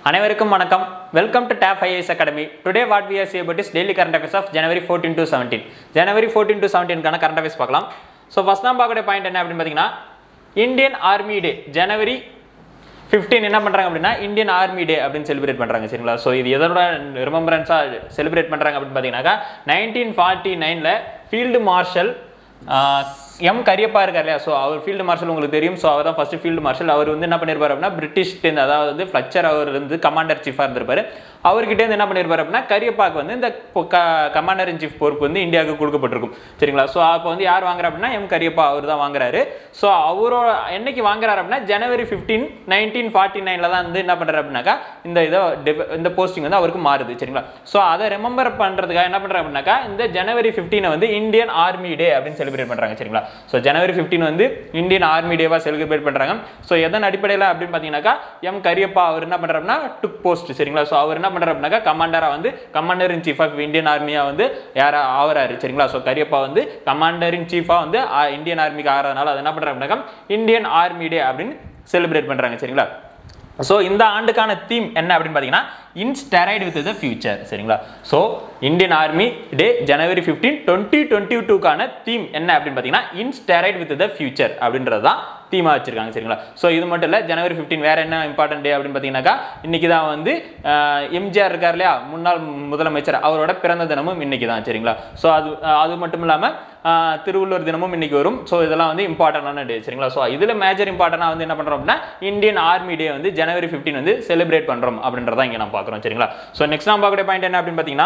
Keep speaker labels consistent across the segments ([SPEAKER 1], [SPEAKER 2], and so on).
[SPEAKER 1] அனைவருக்கும் வணக்கம் welcome to tap IAS academy today what we are see about is daily current affairs of January fourteen to seventeen January fourteen to செவன்டீன்கான current affairs பார்க்கலாம் so first நான் பார்க்கக்கூடிய point என்ன அப்படின்னு பார்த்தீங்கன்னா Indian army day ஜனவரி 15 என்ன பண்ணுறாங்க அப்படின்னா இந்தியன் ஆர்மி டே அப்படின்னு செலிப்ரேட் பண்ணுறாங்க சரிங்களா ஸோ இது எதோட ரிமெம்பரன்ஸாக செலிப்ரேட் பண்ணுறாங்க அப்படின்னு பார்த்தீங்கன்னாக்கா நைன்டீன் ஃபார்ட்டி நைனில் ஃபீல்டு மார்ஷல் எம் கரியப்பா இருக்கார் இல்லையா ஸோ அவர் ஃபீல்டு மார்ஷல் உங்களுக்கு தெரியும் ஸோ அவர் தான் ஃபர்ஸ்ட் ஃபீல்டு மார்ஷல் அவர் வந்து என்ன பண்ணியிருப்பார் அப்படின்னா பிரிட்டிஷ்டேருந்து அதாவது வந்து ஃப்ளச்சர் அவர் வந்து கமாண்டர் சீஃபாக இருந்திருப்பாரு அவர்கிட்டேருந்து என்ன பண்ணியிருப்பார் அப்படின்னா கரியப்பாக்கு வந்து இந்த கமாண்டர் இன் சீஃப் பொறுப்பு வந்து இந்தியாவுக்கு கொடுக்கப்பட்டிருக்கும் சரிங்களா ஸோ அப்போ வந்து யார் வாங்குறா அப்படின்னா எம் கரியப்பா அவர் தான் வாங்குறாரு ஸோ அவரோட என்னைக்கு வாங்குறாரு அப்படின்னா ஜனவரி ஃபிஃப்டீன் நைன்டீன் ஃபார்ட்டி நைனில் தான் வந்து என்ன பண்ணுறாரு அப்படின்னாக்கா இந்த இதை dev- இந்த போஸ்டிங் வந்து அவருக்கு மாறுது சரிங்களா ஸோ அதை ரிமெம்பர் பண்ணுறதுக்காக என்ன பண்ணுறாரு அப்படின்னாக்கா இந்த ஜனவரி ஃபிஃப்டீனை வந்து இந்தியன் ஆர்மி டே அப்படின்னு செலிப்ரேட் பண்ணுறாங்க சரிங்களா ஸோ ஜனவரி ஃபிஃப்டீன் வந்து இந்தியன் ஆர்மி டேவாக செலிப்ரேட் பண்ணுறாங்க ஸோ எதன் அடிப்படையில் அப்படின்னு பார்த்தீங்கன்னாக்கா எம் கரியப்பா அவர் என்ன பண்ணுறாருன்னா டுக் போஸ்ட் சரிங்களா ஸோ அவர் என்ன பண்ணுறாரு அப்படின்னாக்கா கமாண்டராக வந்து commander in chief of Indian ஆர்மியாக வந்து யாரா ஆவறாரு சரிங்களா ஸோ கரியப்பா வந்து கமாண்டர் இன் சீஃபாக வந்து ஆ, இந்தியன் ஆர்மிக்கு ஆகிறதுனால அது என்ன பண்ணுறாரு அப்படின்னாக்கா இந்தியன் ஆர்மி டே அப்படின்னு செலிப்ரேட் பண்ணுறாங்க சரிங்களா ஸோ இந்த ஆண்டுக்கான தீம் என்ன அப்படின்னு பார்த்தீங்கன்னா இன்ஸ்டெரைட் வித் த ஃபியூச்சர் சரிங்களா so Indian army day January fifteen twenty twenty டூக்கான தீம் என்ன அப்படின்னு பார்த்தீங்கன்னா இன்ஸ்டெரைட் வித் த ஃபியூச்சர் அப்படின்றது தான் தீமாக வச்சிருக்காங்க சரிங்களா ஸோ இது மட்டும் இல்லை ஜனவரி ஃபிஃப்டீன் வேற என்ன இம்பார்ட்டன்ட் டே அப்படின்னு பார்த்தீங்கன்னாக்கா இன்னைக்கு தான் வந்து ஆஹ், எம்ஜிஆர் இருக்கார் இல்லையா முன்னாள் முதலமைச்சர் அவரோட பிறந்த தினமும் இன்னைக்கு தான் சரிங்களா ஸோ அது அது மட்டும் இல்லாமல் திருவள்ளுவர் தினமும் இன்னைக்கு வரும் ஸோ இதெல்லாம் வந்து இம்பார்ட்டண்டான டே சரிங்களா ஸோ இதில் மேஜர் இம்பார்ட்டனாக வந்து என்ன பண்ணுறோம் அப்படின்னா இந்தியன் ஆர்மி டே வந்து ஜனவரி ஃபிஃப்டீன் வந்து செலிப்ரேட் பண்ணுறோம் அப்படின்றத இங்கே நம்ம பார்க்குறோம் சரிங்களா ஸோ நெக்ஸ்ட் நம்ம பார்க்கக்கூடிய பாயிண்ட் என்ன அப்படின்னு பார்த்தீங்கன்னா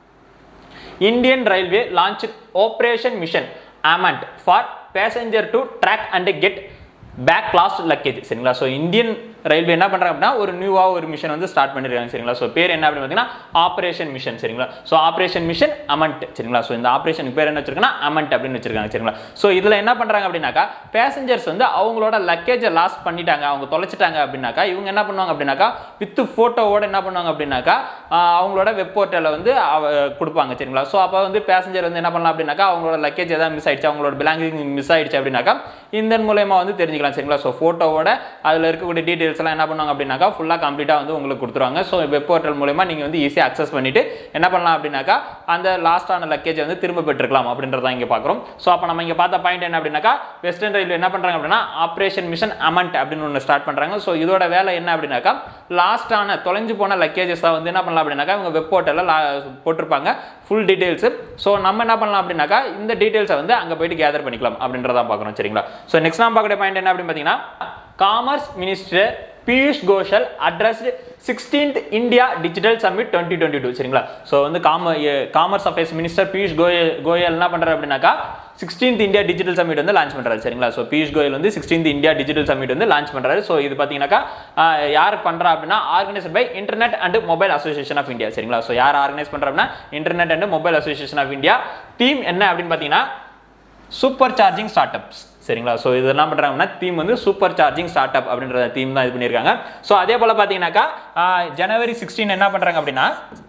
[SPEAKER 1] Indian railway launch operation mission Amanat for passenger to track and get back lost luggage சரிங்களா ஸோ இந்தியன் ரயில்வே என்ன பண்ணுறாங்க அப்படின்னா ஒரு நியூவாக ஒரு மிஷன் வந்து ஸ்டார்ட் பண்ணிருக்காங்க சரிங்களா ஸோ பேர் என்ன அப்படின்னு பார்த்தீங்கன்னா ஆப்ரேஷன் மிஷன் சரிங்களா ஸோ ஆப்ரேஷன் மிஷன் அமண்ட் சரிங்களா ஸோ இந்த ஆப்ரேஷனுக்கு பேர் என்ன வச்சிருக்காங்கன்னா அமண்ட் அப்படின்னு வச்சிருக்காங்க சரிங்களா ஸோ இதில் என்ன பண்ணுறாங்க அப்படின்னாக்கா பேசஞ்சர்ஸ் வந்து அவங்களோட லக்கேஜை லாஸ் பண்ணிட்டாங்க அவங்க தொலைச்சிட்டாங்க அப்படின்னாக்கா இவங்க என்ன பண்ணுவாங்க அப்படின்னாக்கா வித் ஃபோட்டோவோட என்ன பண்ணுவாங்க அப்படின்னாக்கா ஆஹ் அவங்களோட வெப் போர்ட்டலில் வந்து அவ கொடுப்பாங்க சரிங்களா ஸோ அப்போ வந்து பேசஞ்சர் வந்து என்ன பண்ணலாம் அப்படின்னாக்கா அவங்களோட லக்கேஜ் ஏதாவது மிஸ் ஆயிடுச்சு அவங்களோட பிலாங்கிங் மிஸ் ஆயிடுச்சு அப்படின்னாக்கா இந்த மூலயமா வந்து தெரிஞ்சுக்கலாம் சரிங்களா ஸோ ஃபோட்டோவோட அதில் இருக்கக்கூடிய டீட்டெயில்ஸ் எல்லாம் என்ன பண்ணுவாங்க அப்படின்னாக்கா ஃபுல்லாக கம்ப்ளீட்டாக வந்து உங்களுக்கு கொடுத்துருவாங்க ஸோ வெப் போர்ட்டல் மூலயமா நீங்கள் வந்து ஈஸியாக அக்சஸ் பண்ணிட்டு என்ன பண்ணலாம் அப்படின்னாக்கா அந்த லாஸ்டான லக்கேஜை வந்து திரும்ப பெற்றுக்கலாம் அப்படின்றத இங்கே பார்க்குறோம் ஸோ அப்போ நம்ம இங்கே பார்த்த பாயிண்ட் என்ன அப்படின்னாக்கா வெஸ்டர்ன் ரயில்வே என்ன பண்ணுறாங்க அப்படின்னா ஆப்ரேஷன் மிஷன் அமண்ட் அப்படின்னு ஒன்று ஸ்டார்ட் பண்ணுறாங்க ஸோ இதோட வேலை என்ன அப்படின்னாக்கா லாஸ்டான தொலைஞ்சு போன லக்கேஜஸ் வந்து என்ன பண்ணலாம் அப்படின்னாக்கா இவங்க வெப் போர்ட்டலில் போட்டிருப்பாங்க ஃபுல் டீடைல்ஸ் ஸோ நம்ம என்ன பண்ணலாம் அப்படின்னாக்கா இந்த டீடைல்ஸை வந்து அங்கே போயிட்டு கேதர் பண்ணிக்கலாம் அப்படின்றதான் பார்க்குறோம் சரிங்களா ஸோ நெக்ஸ்ட் நம்ம பார்க்கக்கூடிய பாயிண்ட் என்ன அப்படின்னு பார்த்தீங்கன்னா commerce minister Piyush Goshal addressed sixteenth India digital summit twenty twenty two சரிங்களா ஸோ வந்து காம commerce affairs minister Piyush Goyal Goyal என்ன பண்ணுறாரு அப்படின்னாக்கா சிக்ஸ்டீன்த் இந்தியா டிஜிட்டல் சம்மிட் வந்து லான்ச் பண்ணுறாரு சரிங்களா ஸோ பியூஷ் கோயல் வந்து சிக்ஸ்டீன்த் இந்தியா டிஜிட்டல் சம்மிட் வந்து லான்ச் பண்ணுறாரு ஸோ இது பார்த்தீங்கன்னாக்கா ஆஹ், யார் பண்ணுறா அப்படின்னா organised by internet and mobile association of India சரிங்களா ஸோ யார் ஆர்கனைஸ் பண்ணுறா அப்படின்னா internet and mobile association of India theme என்ன அப்படின்னு பார்த்தீங்கன்னா சூப்பர் சார்ஜிங் ஸ்டார்ட் அப்ஸ் சரிங்களா ஸோ இது என்ன பண்ணுறாங்கன்னா தீம் வந்து சூப்பர் சார்ஜிங் ஸ்டார்ட் அப் அப்படின்ற தீம் தான் இது பண்ணியிருக்காங்க ஸோ அதே போல் பார்த்தீங்கன்னாக்கா ஆஹ், ஜனவரி சிக்ஸ்டீன் என்ன பண்ணுறாங்க அப்படின்னா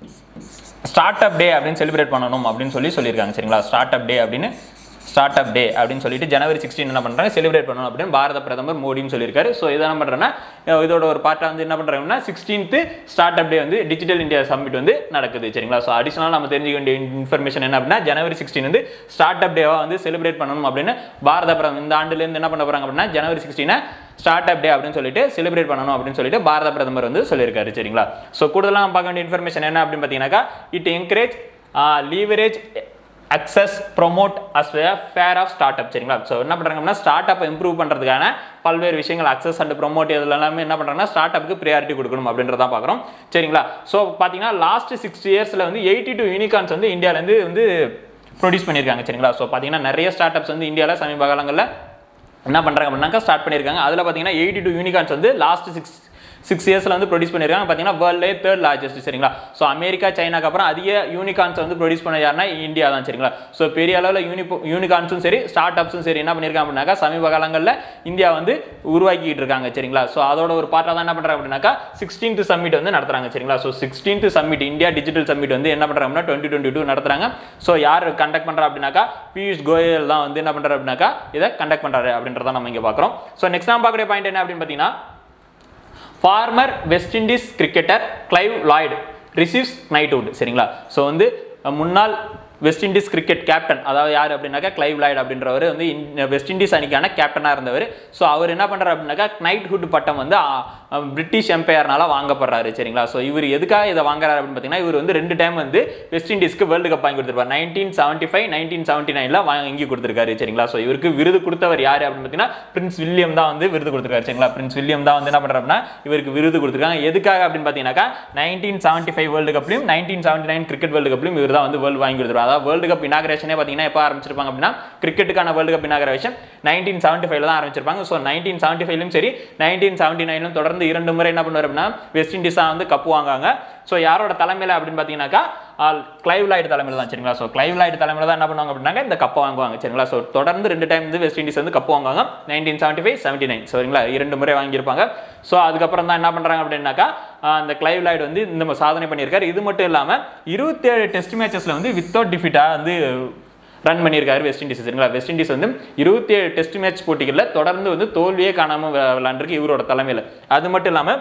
[SPEAKER 1] ஸ்டார்ட் அப் டே அப்படின்னு செலிப்ரேட் பண்ணணும் அப்படின்னு சொல்லி சொல்லியிருக்காங்க சரிங்களா ஸ்டார்ட் அப் டே அப்படின்னு ஸ்டார்ட் அப் டே அப்படின்னு சொல்லிட்டு ஜனவரி சிக்ஸ்டீன் என்ன பண்ணுறாங்க செலிப்ரேட் பண்ணணும் அப்படின்னு பாரத பிரதமர் மோடியும் சொல்லியிருக்காரு ஸோ இதை என்ன பண்ணுறேன்னா இதோட ஒரு பார்ட்டாக வந்து என்ன பண்ணுறாங்கன்னா சிக்ஸ்டீன்த்து ஸ்டார்ட் அப் டே வந்து டிஜிட்டல் இந்தியா சம்மிட் வந்து நடக்குது சரிங்களா ஸோ அடிஷனலாக நம்ம தெரிஞ்சுக்க வேண்டிய இன்ஃபர்மேஷன் என்ன அப்படின்னா ஜனவரி சிக்ஸ்டீன் வந்து ஸ்டார்ட் அப் டேவாக வந்து செலிப்ரேட் பண்ணணும் அப்படின்னு பாரத பிரதமர் இந்த ஆண்டுலேருந்து என்ன பண்ண போகிறாங்க அப்படின்னா ஜனவரி சிக்ஸ்டீனை ஸ்டார்ட் அப் டே அப்படின்னு சொல்லிட்டு செலிப்ரேட் பண்ணணும் அப்படின்னு சொல்லிட்டு பாரத பிரதமர் வந்து சொல்லியிருக்காரு சரிங்களா ஸோ கூடுதலாக நம்ம பார்க்க வேண்டிய இன்ஃபர்மேஷன் என்ன அப்படின்னு பார்த்தீங்கன்னாக்கா it encourage leverage access promote as fair of start up சரிங்களா ஸோ என்ன பண்ணுறாங்கன்னா ஸ்டார்ட் அப் இம்ப்ரூவ் பண்ணுறதுக்கான பல்வேறு விஷயங்கள் அக்சஸ் அண்ட் ப்ரொமோட் இதில் எல்லாமே என்ன பண்ணுறாங்கன்னா ஸ்டார்ட் அப்புக்கு ப்ரியாரிட்டி கொடுக்கணும் அப்படின்றத பார்க்குறோம் சரிங்களா ஸோ பார்த்தீங்கன்னா லாஸ்ட் சிக்ஸ் இயர்ஸில் வந்து எயிட்டி டூ யூனிகார்ன்ஸ் வந்து இந்தியாவிலேருந்து வந்து ப்ரொடியூஸ் பண்ணியிருக்காங்க சரிங்களா ஸோ பார்த்தீங்கன்னா நிறைய ஸ்டார்ட் அப்ஸ் வந்து இந்தியாவில் சமீப காலங்களில் என்ன பண்ணுறாங்க அப்படின்னாக்கா ஸ்டார்ட் பண்ணியிருக்காங்க அதில் பார்த்தீங்கன்னா எயிட்டி டூ யூனிகார்ன்ஸ் வந்து லாஸ்ட் சிக்ஸ் சிக்ஸ் இயர்ஸில் வந்து ப்ரொடியூஸ் பண்ணியிருக்காங்க பார்த்தீங்கன்னா வேர்ல்ட்லே தேர்ட் லார்ஜஸ்ட் சரிங்களா ஸோ அமெரிக்கா சைனாக்கு அப்புறம் அதிக யூனிகார்ன்ஸ் வந்து ப்ரொடியூஸ் பண்ண யாருன்னா இந்தியா தான் சரிங்களா ஸோ பெரிய அளவில் யூனி யூனிகார்ன்ஸும் சரி ஸ்டார்ட் அப்ஸும் சரி என்ன பண்ணியிருக்காங்க அப்படின்னாக்கா சமீப காலங்களில் இந்தியா வந்து உருவாக்கிட்டு இருக்காங்க சரிங்களா ஸோ அதோட ஒரு பார்ட்டாக தான் என்ன பண்ணுறாங்க அப்படின்னாக்கா சிக்ஸ்டீன்த் சம்மிட் வந்து நடத்துறாங்க சரிங்களா so sixteenth summit India digital summit வந்து என்ன பண்ணுறாங்க அப்படின்னா டுவெண்ட்டி டுவெண்ட்டி டூ நடத்துறாங்க ஸோ யார் கண்டக்ட் பண்ணுறா அப்படின்னாக்கா பியூஷ் கோயல் தான் வந்து என்ன பண்ணுறாரு அப்படின்னாக்கா இதை கண்டக்ட் பண்ணுறாரு அப்படின்றத நம்ம இங்கே பார்க்குறோம் ஸோ நெக்ஸ்ட் நம்ம பார்க்கக்கூடிய பாயிண்ட் என்ன அப்படின்னு பார்த்தீங்கன்னா former West Indies cricketer Clive Lloyd receives knighthood சரிங்களா ஸோ வந்து அஹ், முன்னாள் வெஸ்ட் இண்டீஸ் கிரிக்கெட் கேப்டன் அதாவது யார் அப்படின்னாக்கா கிளைவ் லாய்டு அப்படின்றவர் வந்து இன்- வெஸ்ட் இண்டீஸ் அணிக்கான கேப்டனாக இருந்தவர் ஸோ அவர் என்ன பண்ணுறாரு அப்படின்னாக்கா நைட்ஹுட் பட்டம் வந்து ஆ, ஆ, பிரிட்டிஷ் எம்பையர்னால வாங்கப்படுறாரு சரிங்களா ஸோ இவர் எதுக்காக இதை வாங்குறாரு அப்படின்னு பார்த்தீங்கன்னா இவர் வந்து ரெண்டு டைம் வந்து வெஸ்ட் இண்டீஸ்க்கு வேர்ல்டு கப் வாங்கி கொடுத்துருப்பார் nineteen seventy five nineteen seventy நைனில் வாங்கி கொடுத்துருக்காரு சரிங்களா ஸோ இவருக்கு விருது கொடுத்தவர் யார் அப்படின்னு பார்த்தீங்கன்னா பிரின்ஸ் வில்லியம் தான் வந்து விருது கொடுத்துருக்காரு சரிங்களா பிரின்ஸ் வில்லியம் தான் வந்து என்ன பண்ணுறாரு அப்படின்னா இவருக்கு விருது கொடுத்துருக்காங்க எதுக்காக அப்படின்னு பார்த்தீங்கன்னாக்கா நைன்டீன் செவன்ட்டி ஃபைவ் வேர்ல்டு கப்லையும் nineteen seventy nine cricket world கப்லையும் இவர் தான் வந்து வேர்ல்டு வாங்கி கொடுத்துருவார் அதாவது வேர்ல்டு கப் இனாகிரேஷனே பார்த்தீங்கன்னா எப்போ ஆரம்பிச்சிருப்பாங்க அப்படின்னா கிரிக்கெட்டுக்கான world cup inauguration nineteen seventy ஃபைவ்ல தான் ஆரம்பிச்சிருப்பாங்க ஸோ நைன்டீன் செவன்ட்டி ஃபைவ்லையும் சரி நைன்டீன் செவன்ட்டி நைனும் தொடர்ந்து இரண்டு முறை என்ன பண்ணுவார் அப்படின்னா வெஸ்ட் இண்டீஸ் தான் வந்து கப்பு வாங்குவாங்க ஸோ யாரோட தலைமையில் அப்படின்னு பார்த்தீங்கன்னாக்கா கிளைவ் லாய்டு தலைமையில் தான் சரிங்களா ஸோ கிளைவ் லாய்டு தலைமையில் தான் என்ன பண்ணுவாங்க அப்படின்னாக்க இந்த கப்பை வாங்குவாங்க சரிங்களா ஸோ தொடர்ந்து ரெண்டு டைம் வந்து வெஸ்ட் இண்டீஸ் வந்து கப்பு வாங்குவாங்க nineteen seventy five seventy nine சரிங்களா இரண்டு முறை வாங்கியிருப்பாங்க ஸோ அதுக்கப்புறம் தான் என்ன பண்ணுறாங்க அப்படின்னாக்கா ஆஹ் அந்த கிளைவ் லாய்டு வந்து இந்த மாதிரி சாதனை பண்ணியிருக்காரு இது மட்டும் இல்லாமல் இருபத்தேழு டெஸ்ட் மேட்சஸில் வந்து வித்தவுட் டிஃபிட்டாக வந்து ரன் பண்ணியிருக்காரு வெஸ்ட் இண்டீஸ் சரிங்களா வெஸ்ட் இண்டீஸ் வந்து இருபத்தி ஏழு டெஸ்ட் மேட்ச் போட்டிகளில் தொடர்ந்து வந்து தோல்வியே காணாமல் விளாண்டுருக்கு இவரோட தலைமையில் அது மட்டும் இல்லாமல்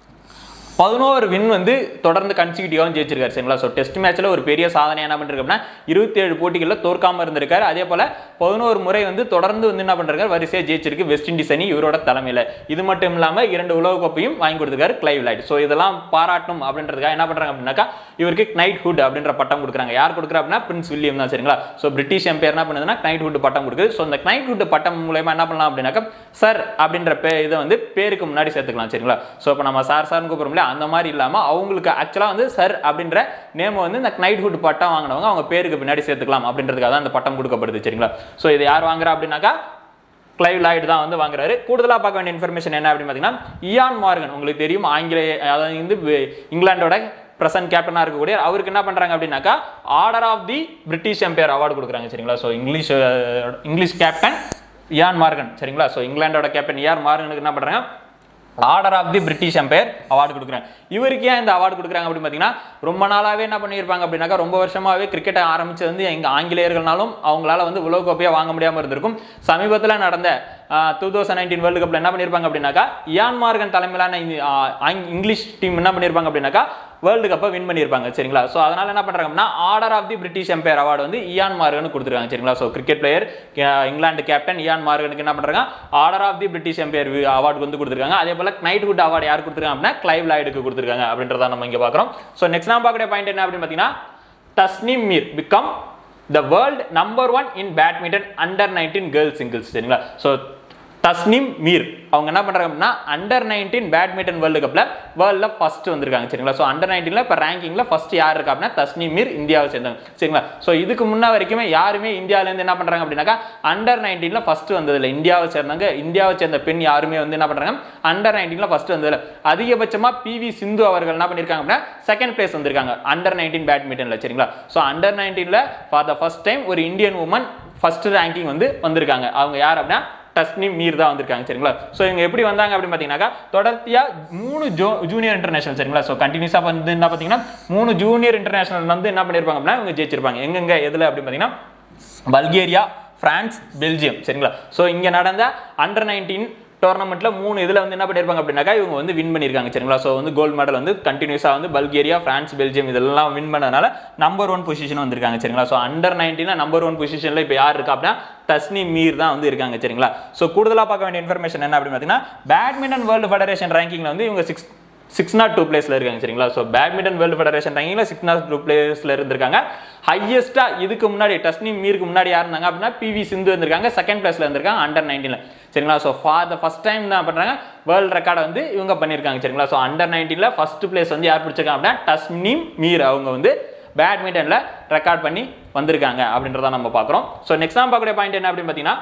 [SPEAKER 1] பதினோரு வின் வந்து தொடர்ந்து கன்சிக்யூட்டிவாகவும் ஜெயிச்சிருக்காரு சரிங்களா ஸோ டெஸ்ட் மேட்ச்சில் ஒரு பெரிய சாதனை என்ன பண்ணிருக்கு அப்படின்னா இருபத்தி ஏழு போட்டிகளில் தோற்காம இருந்திருக்காரு அதே போல் பதினோரு முறை வந்து தொடர்ந்து வந்து என்ன பண்ணிருக்காரு வரிசையாக ஜெயிச்சிருக்கு வெஸ்ட் இண்டீஸ் அணி இவரோட தலைமையில் இது மட்டும் இல்லாமல் இரண்டு உலக கோப்பையும் வாங்கி கொடுத்துருக்காரு கிளைவ் லைட் ஸோ இதெல்லாம் பாராட்டணும் அப்படின்றதுக்காக என்ன பண்ணுறாங்க அப்படின்னாக்கா இவருக்கு நைட் ஹுட் அப்படின்ற பட்டம் கொடுக்குறாங்க யார் கொடுக்குறா அப்படின்னா பிரின்ஸ் வில்லியம் தான் சரிங்களா ஸோ பிரிட்டிஷ் எம்பையர் என்ன பண்ணுதுன்னா நைட் ஹுட் பட்டம் கொடுக்குது ஸோ இந்த நைட் ஹுட் பட்டம் மூலயமா என்ன பண்ணலாம் அப்படின்னாக்கா சார் அப்படின்ற பே இதை வந்து பேருக்கு முன்னாடி சேர்த்துக்கலாம் சரிங்களா ஸோ இப்போ நம்ம சார் சார்னு கூப்பிடுறோம் இல்லையா அந்த மாதிரி இல்லாமல் அவங்களுக்கு ஆக்சுவலாக வந்து சர் அப்படின்ற நேம் வந்து இந்த நைட் ஹுட் பட்டம் வாங்கினவங்க அவங்க பேருக்கு பின்னாடி சேர்த்துக்கலாம் அப்படின்றதுக்காக தான் அந்த பட்டம் கொடுக்கப்படுது சரிங்களா ஸோ இதை யார் வாங்குறா அப்படின்னாக்கா கிளைவ் லாய்டு தான் வந்து வாங்குறாரு கூடுதலாக பார்க்க வேண்டிய இன்ஃபர்மேஷன் என்ன அப்படின்னு பார்த்தீங்கன்னா இயான் மார்கன் உங்களுக்கு தெரியும் ஆங்கிலேய அதாவது வந்து வே- இங்கிலாந்தோட பிரசன்ட் கேப்டனாக இருக்கக்கூடிய அவருக்கு என்ன பண்ணுறாங்க அப்படின்னாக்கா order of the British Empire award கொடுக்குறாங்க சரிங்களா so English ah, English captain Ian Morgan சரிங்களா ஸோ இங்கிலாந்தோட கேப்டன் இயான் மார்கனுக்கு என்ன பண்ணுறாங்க order of the British Empire award கொடுக்குறாங்க இவருக்கு ஏன் இந்த அவார்டு கொடுக்குறாங்க அப்படின்னு பார்த்தீங்கன்னா ரொம்ப நாளாவே என்ன பண்ணியிருப்பாங்க அப்படின்னாக்கா ரொம்ப வருஷமாவே கிரிக்கெட்டை ஆரம்பிச்சது வந்து எங்க ஆங்கிலேயர்கள்னாலும் அவங்களால வந்து உலக கோப்பையாக வாங்க முடியாமல் இருந்திருக்கும் சமீபத்தில் நடந்த டூ தௌசண்ட் நைன்டீன் வேர்ல்டு கப்பில் என்ன பண்ணியிருப்பாங்க அப்படின்னாக்கா இயான் மார்கன் தலைமையிலான இந்த, ஆ, ஆங்- இங்கிலீஷ் டீம் என்ன பண்ணியிருப்பாங்க அப்படின்னாக்கா வேர்ல்டு கப்பை வின் பண்ணியிருப்பாங்க சரிங்களா ஸோ அதனால என்ன பண்ணுறாங்க அப்படின்னா order of the British Empire award வந்து இயான் மார்கனுக்கு கொடுத்துருக்காங்க சரிங்களா ஸோ கிரிக்கெட் பிளேயர் இங்கிலாந்து கேப்டன் இயான் மார்கனுக்கு என்ன பண்ணுறாங்க order of the British Empire award வந்து கொடுத்துருக்காங்க அதே போல் நைட் ஹுட் அவார்டு யார் கொடுத்துருக்காங்க அப்படின்னா கிளைவ் லாய்டுக்கு கொடுத்துருக்காங்க அப்படின்றத நம்ம இங்கே பார்க்குறோம் ஸோ நெக்ஸ்ட் நான் பார்க்கக்கூடிய பாயிண்ட் என்ன அப்படின்னு பார்த்தீங்கன்னா Tasnim Mir become the world number one in badminton under nineteen girls singles சரிங்களா ஸோ தஸ்னிம் மீர் அவங்க என்ன பண்ணுறாங்க அப்படின்னா அண்டர் நைன்டீன் பேட்மிண்டன் வேர்ல்டு கப்பில் வேர்ல்டில் ஃபர்ஸ்ட் வந்திருக்காங்க சரிங்களா ஸோ அண்டர் நைன்டீனில் இப்போ ரேங்கிங்கில் ஃபர்ஸ்ட் யார் இருக்கா அப்படின்னா தஸ்னிம் மீர் இந்தியாவை சேர்ந்தவங்க சரிங்களா ஸோ இதுக்கு முன்ன வரைக்குமே யாருமே இந்தியாவிலேருந்து என்ன பண்ணுறாங்க அப்படின்னாக்கா அண்டர் நைன்டீனில் ஃபர்ஸ்ட் வந்ததில்லை இந்தியாவை சேர்ந்தவங்க இந்தியாவை சேர்ந்த பெண் யாருமே வந்து என்ன பண்ணுறாங்க அண்டர் நைன்டீனில் ஃபர்ஸ்ட் வந்ததில்லை அதிகபட்சமாக பிவி சிந்து அவர்கள் என்ன பண்ணியிருக்காங்க அப்படின்னா செகண்ட் பிளேஸ் வந்திருக்காங்க அண்டர் நைன்டீன் பேட்மிண்டனில் சரிங்களா ஸோ அண்டர் நைன்டீனில் ஃபார் த ஃபர்ஸ்ட் டைம் ஒரு இந்தியன் உமன் ஃபர்ஸ்ட் ரேங்கிங் வந்து வந்திருக்காங்க அவங்க யார் அப்படின்னா டஸ்னிம் மீர் தான் வந்திருக்காங்க சரிங்களா ஸோ இவங்க எப்படி வந்தாங்க அப்படின்னு பார்த்தீங்கன்னாக்கா தொடர்ச்சியாக மூணு ஜோ ஜூனியர் இன்டர்நேஷனல் சரிங்களா ஸோ கண்டினியூஸாக வந்து என்ன பார்த்தீங்கன்னா மூணு ஜூனியர் இன்டர்நேஷனல் வந்து என்ன பண்ணியிருப்பாங்க அப்படின்னா இவங்க ஜெயிச்சிருப்பாங்க எங்கெங்க எதில் அப்படின்னு பார்த்தீங்கன்னா பல்கேரியா பிரான்ஸ் பெல்ஜியம் சரிங்களா ஸோ இங்கே நடந்த அண்டர் நைன்டீன் டோர்னமெண்ட்டில் மூணு இதில் வந்து என்ன பண்ணியிருப்பாங்க அப்படின்னாக்கா இவங்க வந்து வின் பண்ணியிருக்காங்க சரிங்களா ஸோ வந்து கோல்டு மெடல் வந்து கண்டினியூஸாக வந்து பல்கேரியா பிரான்ஸ் பெல்ஜியம் இதெல்லாம் வின் பண்ணதுனால நம்பர் ஒன் பொசிஷன் வந்திருக்காங்க சரிங்களா ஸோ அண்டர் நைன்டீனில் நம்பர் ஒன் பொசிஷனில் இப்போ யார் இருக்கா அப்படின்னா தஸ்னி மீர் தான் வந்து இருக்காங்க சரிங்களா ஸோ கூடுதலாக பார்க்க வேண்டிய இன்ஃபர்மேஷன் என்ன அப்படின்னு பார்த்தீங்கன்னா பேட்மிண்டன் வேர்ல்டு ஃபெடரேஷன் ரேங்கிங்கில் வந்து இவங்க சிக்ஸ் சிக்ஸ் நாட் டூ பிளேஸில் இருக்காங்க சரிங்களா ஸோ பேட்மிண்டன் வேர்ல்டு ஃபெடரேஷன் ரேங்கிங்கில் சிக்ஸ் நாட் டூ பிளேஸில் இருந்திருக்காங்க ஹையஸ்ட்டாக இதுக்கு முன்னாடி டஸ்னி மீருக்கு முன்னாடி யார் இருந்தாங்க அப்படின்னா பிவி சிந்து இருந்திருக்காங்க செகண்ட் பிளேஸில் இருந்திருக்காங்க அண்டர் நைன்டீனில் சரிங்களா so for the first time தான் பண்ணுறாங்க வேர்ல்டு ரெக்கார்டை வந்து இவங்க பண்ணியிருக்காங்க சரிங்களா ஸோ அண்டர் நைன்டீனில் ஃபர்ஸ்ட் பிளேஸ் வந்து யார் பிடிச்சிருக்காங்க அப்படின்னா டஸ்னிம் மீர் அவங்க வந்து பேட்மிண்டனில் ரெக்கார்ட் பண்ணி வந்திருக்காங்க அப்படின்றத நம்ம பார்க்குறோம் ஸோ நெக்ஸ்ட் நம்ம பார்க்கக்கூடிய பாயிண்ட் என்ன அப்படின்னு பார்த்தீங்கன்னா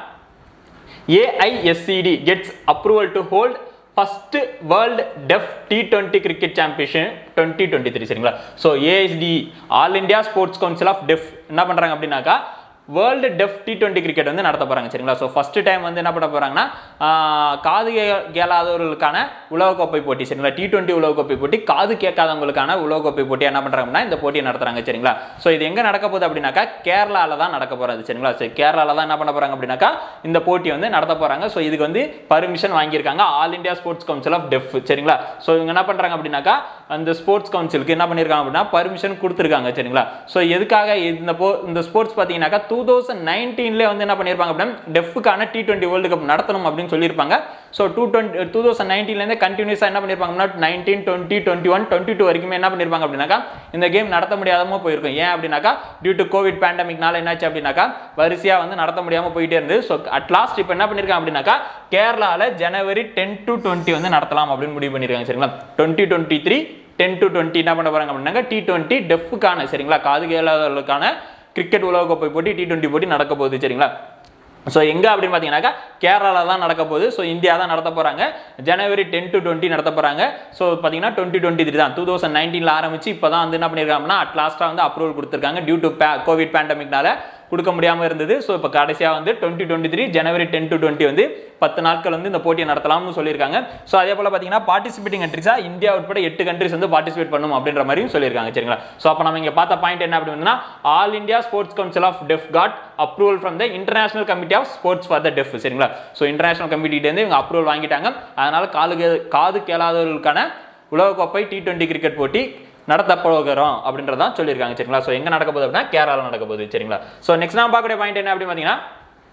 [SPEAKER 1] AISCD gets approval to hold first world deaf T20 cricket championship 2023 சரிங்களா so ASD all India sports council of deaf என்ன பண்ணுறாங்க அப்படின்னாக்கா world deaf T twenty cricket வந்து நடத்த போகிறாங்க சரிங்களா ஸோ ஃபர்ஸ்ட் டைம் வந்து என்ன பண்ண போகிறாங்கன்னா ஆஹ், காது கே- கேளாதவர்களுக்கான உலகக்கோப்பை போட்டி சரிங்களா டி டுவெண்ட்டி உலகக்கோப்பை போட்டி காது கேட்காதவங்களுக்கான உலகக்கோப்பை போட்டி என்ன பண்றாங்கன்னா இந்த போட்டியை நடத்துறாங்க சரிங்களா ஸோ இது எங்க நடக்க போகுது அப்படின்னாக்கா கேரளால தான் நடக்க போறது சரிங்களா சரி கேரளால தான் என்ன பண்ண போறாங்க அப்படின்னாக்கா இந்த போட்டி வந்து நடத்த போறாங்க ஸோ இதுக்கு வந்து பர்மிஷன் வாங்கியிருக்காங்க all India sports council of deaf சரிங்களா ஸோ இவங்க என்ன பண்றாங்க அப்படின்னாக்கா அந்த ஸ்போர்ட்ஸ் கவுன்சிலுக்கு என்ன பண்ணியிருக்காங்க அப்படின்னா பர்மிஷன் கொடுத்துருக்காங்க சரிங்களா ஸோ எதுக்காக இந்த போ இந்த ஸ்போர்ட்ஸ் பார்த்தீங்கன்னாக்கா டூ தௌசண்ட் நைன்டீன்ல வந்து என்ன பண்ணியிருப்பாங்க அப்படின்னா டெஃப்க்கான டி டுவெண்ட்டி வேர்ல்டு கப் நடத்தணும் அப்படின்னு சொல்லியிருப்பாங்க so two twenty two thousand நைன்டீன்லேருந்து கண்டினியூஸாக என்ன பண்ணியிருப்பாங்க அப்படின்னா nineteen twenty twenty one twenty two வரைக்குமே என்ன பண்ணியிருப்பாங்க அப்படின்னாக்கா இந்த கேம் நடத்த முடியாதமோ போயிருக்கும் ஏன் அப்படின்னாக்கா டியூ டு கோவிட் பேண்டமிக்னால என்னாச்சு அப்படின்னாக்கா வரிசையா வந்து நடத்த முடியாம போயிட்டே இருந்து ஸோ அட் லாஸ்ட் இப்போ என்ன பண்ணியிருக்காங்க அப்படின்னாக்கா கேரளால ஜனவரி டென் டு டுவெண்ட்டி வந்து நடத்தலாம் அப்படின்னு முடிவு பண்ணியிருக்காங்க சரிங்களா twenty twenty three ten to twenty என்ன பண்ண போறாங்க அப்படின்னாக்கா டி டுவெண்ட்டி டெஃப்க்கான சரிங்களா காது கேளாதவர்களுக்கான கிரிக்கெட் உலகக்கோப்பை போட்டி டி டுவெண்ட்டி போட்டி நடக்க போகுது சரிங்களா ஸோ எங்கே அப்படின்னு பார்த்தீங்கன்னாக்கா கேரளாவில் தான் நடக்க போகுது ஸோ இந்தியா தான் நடத்த போகிறாங்க ஜனவரி டென் டு டுவெண்ட்டி நடத்த போகிறாங்க ஸோ பார்த்தீங்கன்னா டுவெண்ட்டி டுவெண்ட்டி த்ரீ தான் டூ தௌசண்ட் நைன்டீனில் ஆரம்பிச்சு இப்போ தான் வந்து என்ன பண்ணியிருக்காங்கன்னா அட் லாஸ்ட்டாக வந்து அப்ரூவல் கொடுத்துருக்காங்க டியூ டு கோவிட் பேண்டமிக்னால கொடுக்க முடியாமல் இருந்தது ஸோ இப்போ கடைசியாக வந்து டுவெண்ட்டி டுவெண்ட்டி த்ரீ ஜனவரி டென் டு டுவெண்ட்டி வந்து பத்து நாட்கள் வந்து இந்த போட்டியை நடத்தலாம்னு சொல்லியிருக்காங்க ஸோ அதே போல் பார்த்தீங்கன்னா பார்ட்டிசிபேட்டிங் கண்ட்ரிஸாக இந்தியா உட்பட எட்டு கண்ட்ரிஸ் வந்து பார்ட்டிசிபேட் பண்ணும் அப்படின்ற மாதிரியும் சொல்லியிருக்காங்க சரிங்களா ஸோ அப்போ நம்ம இங்கே பார்த்த பாயிண்ட் என்ன அப்படி வந்துன்னா all India sports council of deaf got approval from the international committee of sports for the deaf சரிங்களா ஸோ இன்டர்நேஷனல் கமிட்டிலேருந்து இவங்க அப்ரூவல் வாங்கிட்டாங்க அதனால காது கே- காது கேளாதவர்களுக்கான உலகக்கோப்பை டி டுவெண்ட்டி கிரிக்கெட் போட்டி நடத்த போகிறோம் அப்படின்றதான் சொல்லியிருக்காங்க சரிங்களா ஸோ எங்கே நடக்க போகுது அப்படின்னா கேரளாவில் நடக்க போகுது சரிங்களா ஸோ நெக்ஸ்ட் நான் பார்க்கக்கூடிய பாயிண்ட் என்ன அப்படின்னு பார்த்தீங்கன்னா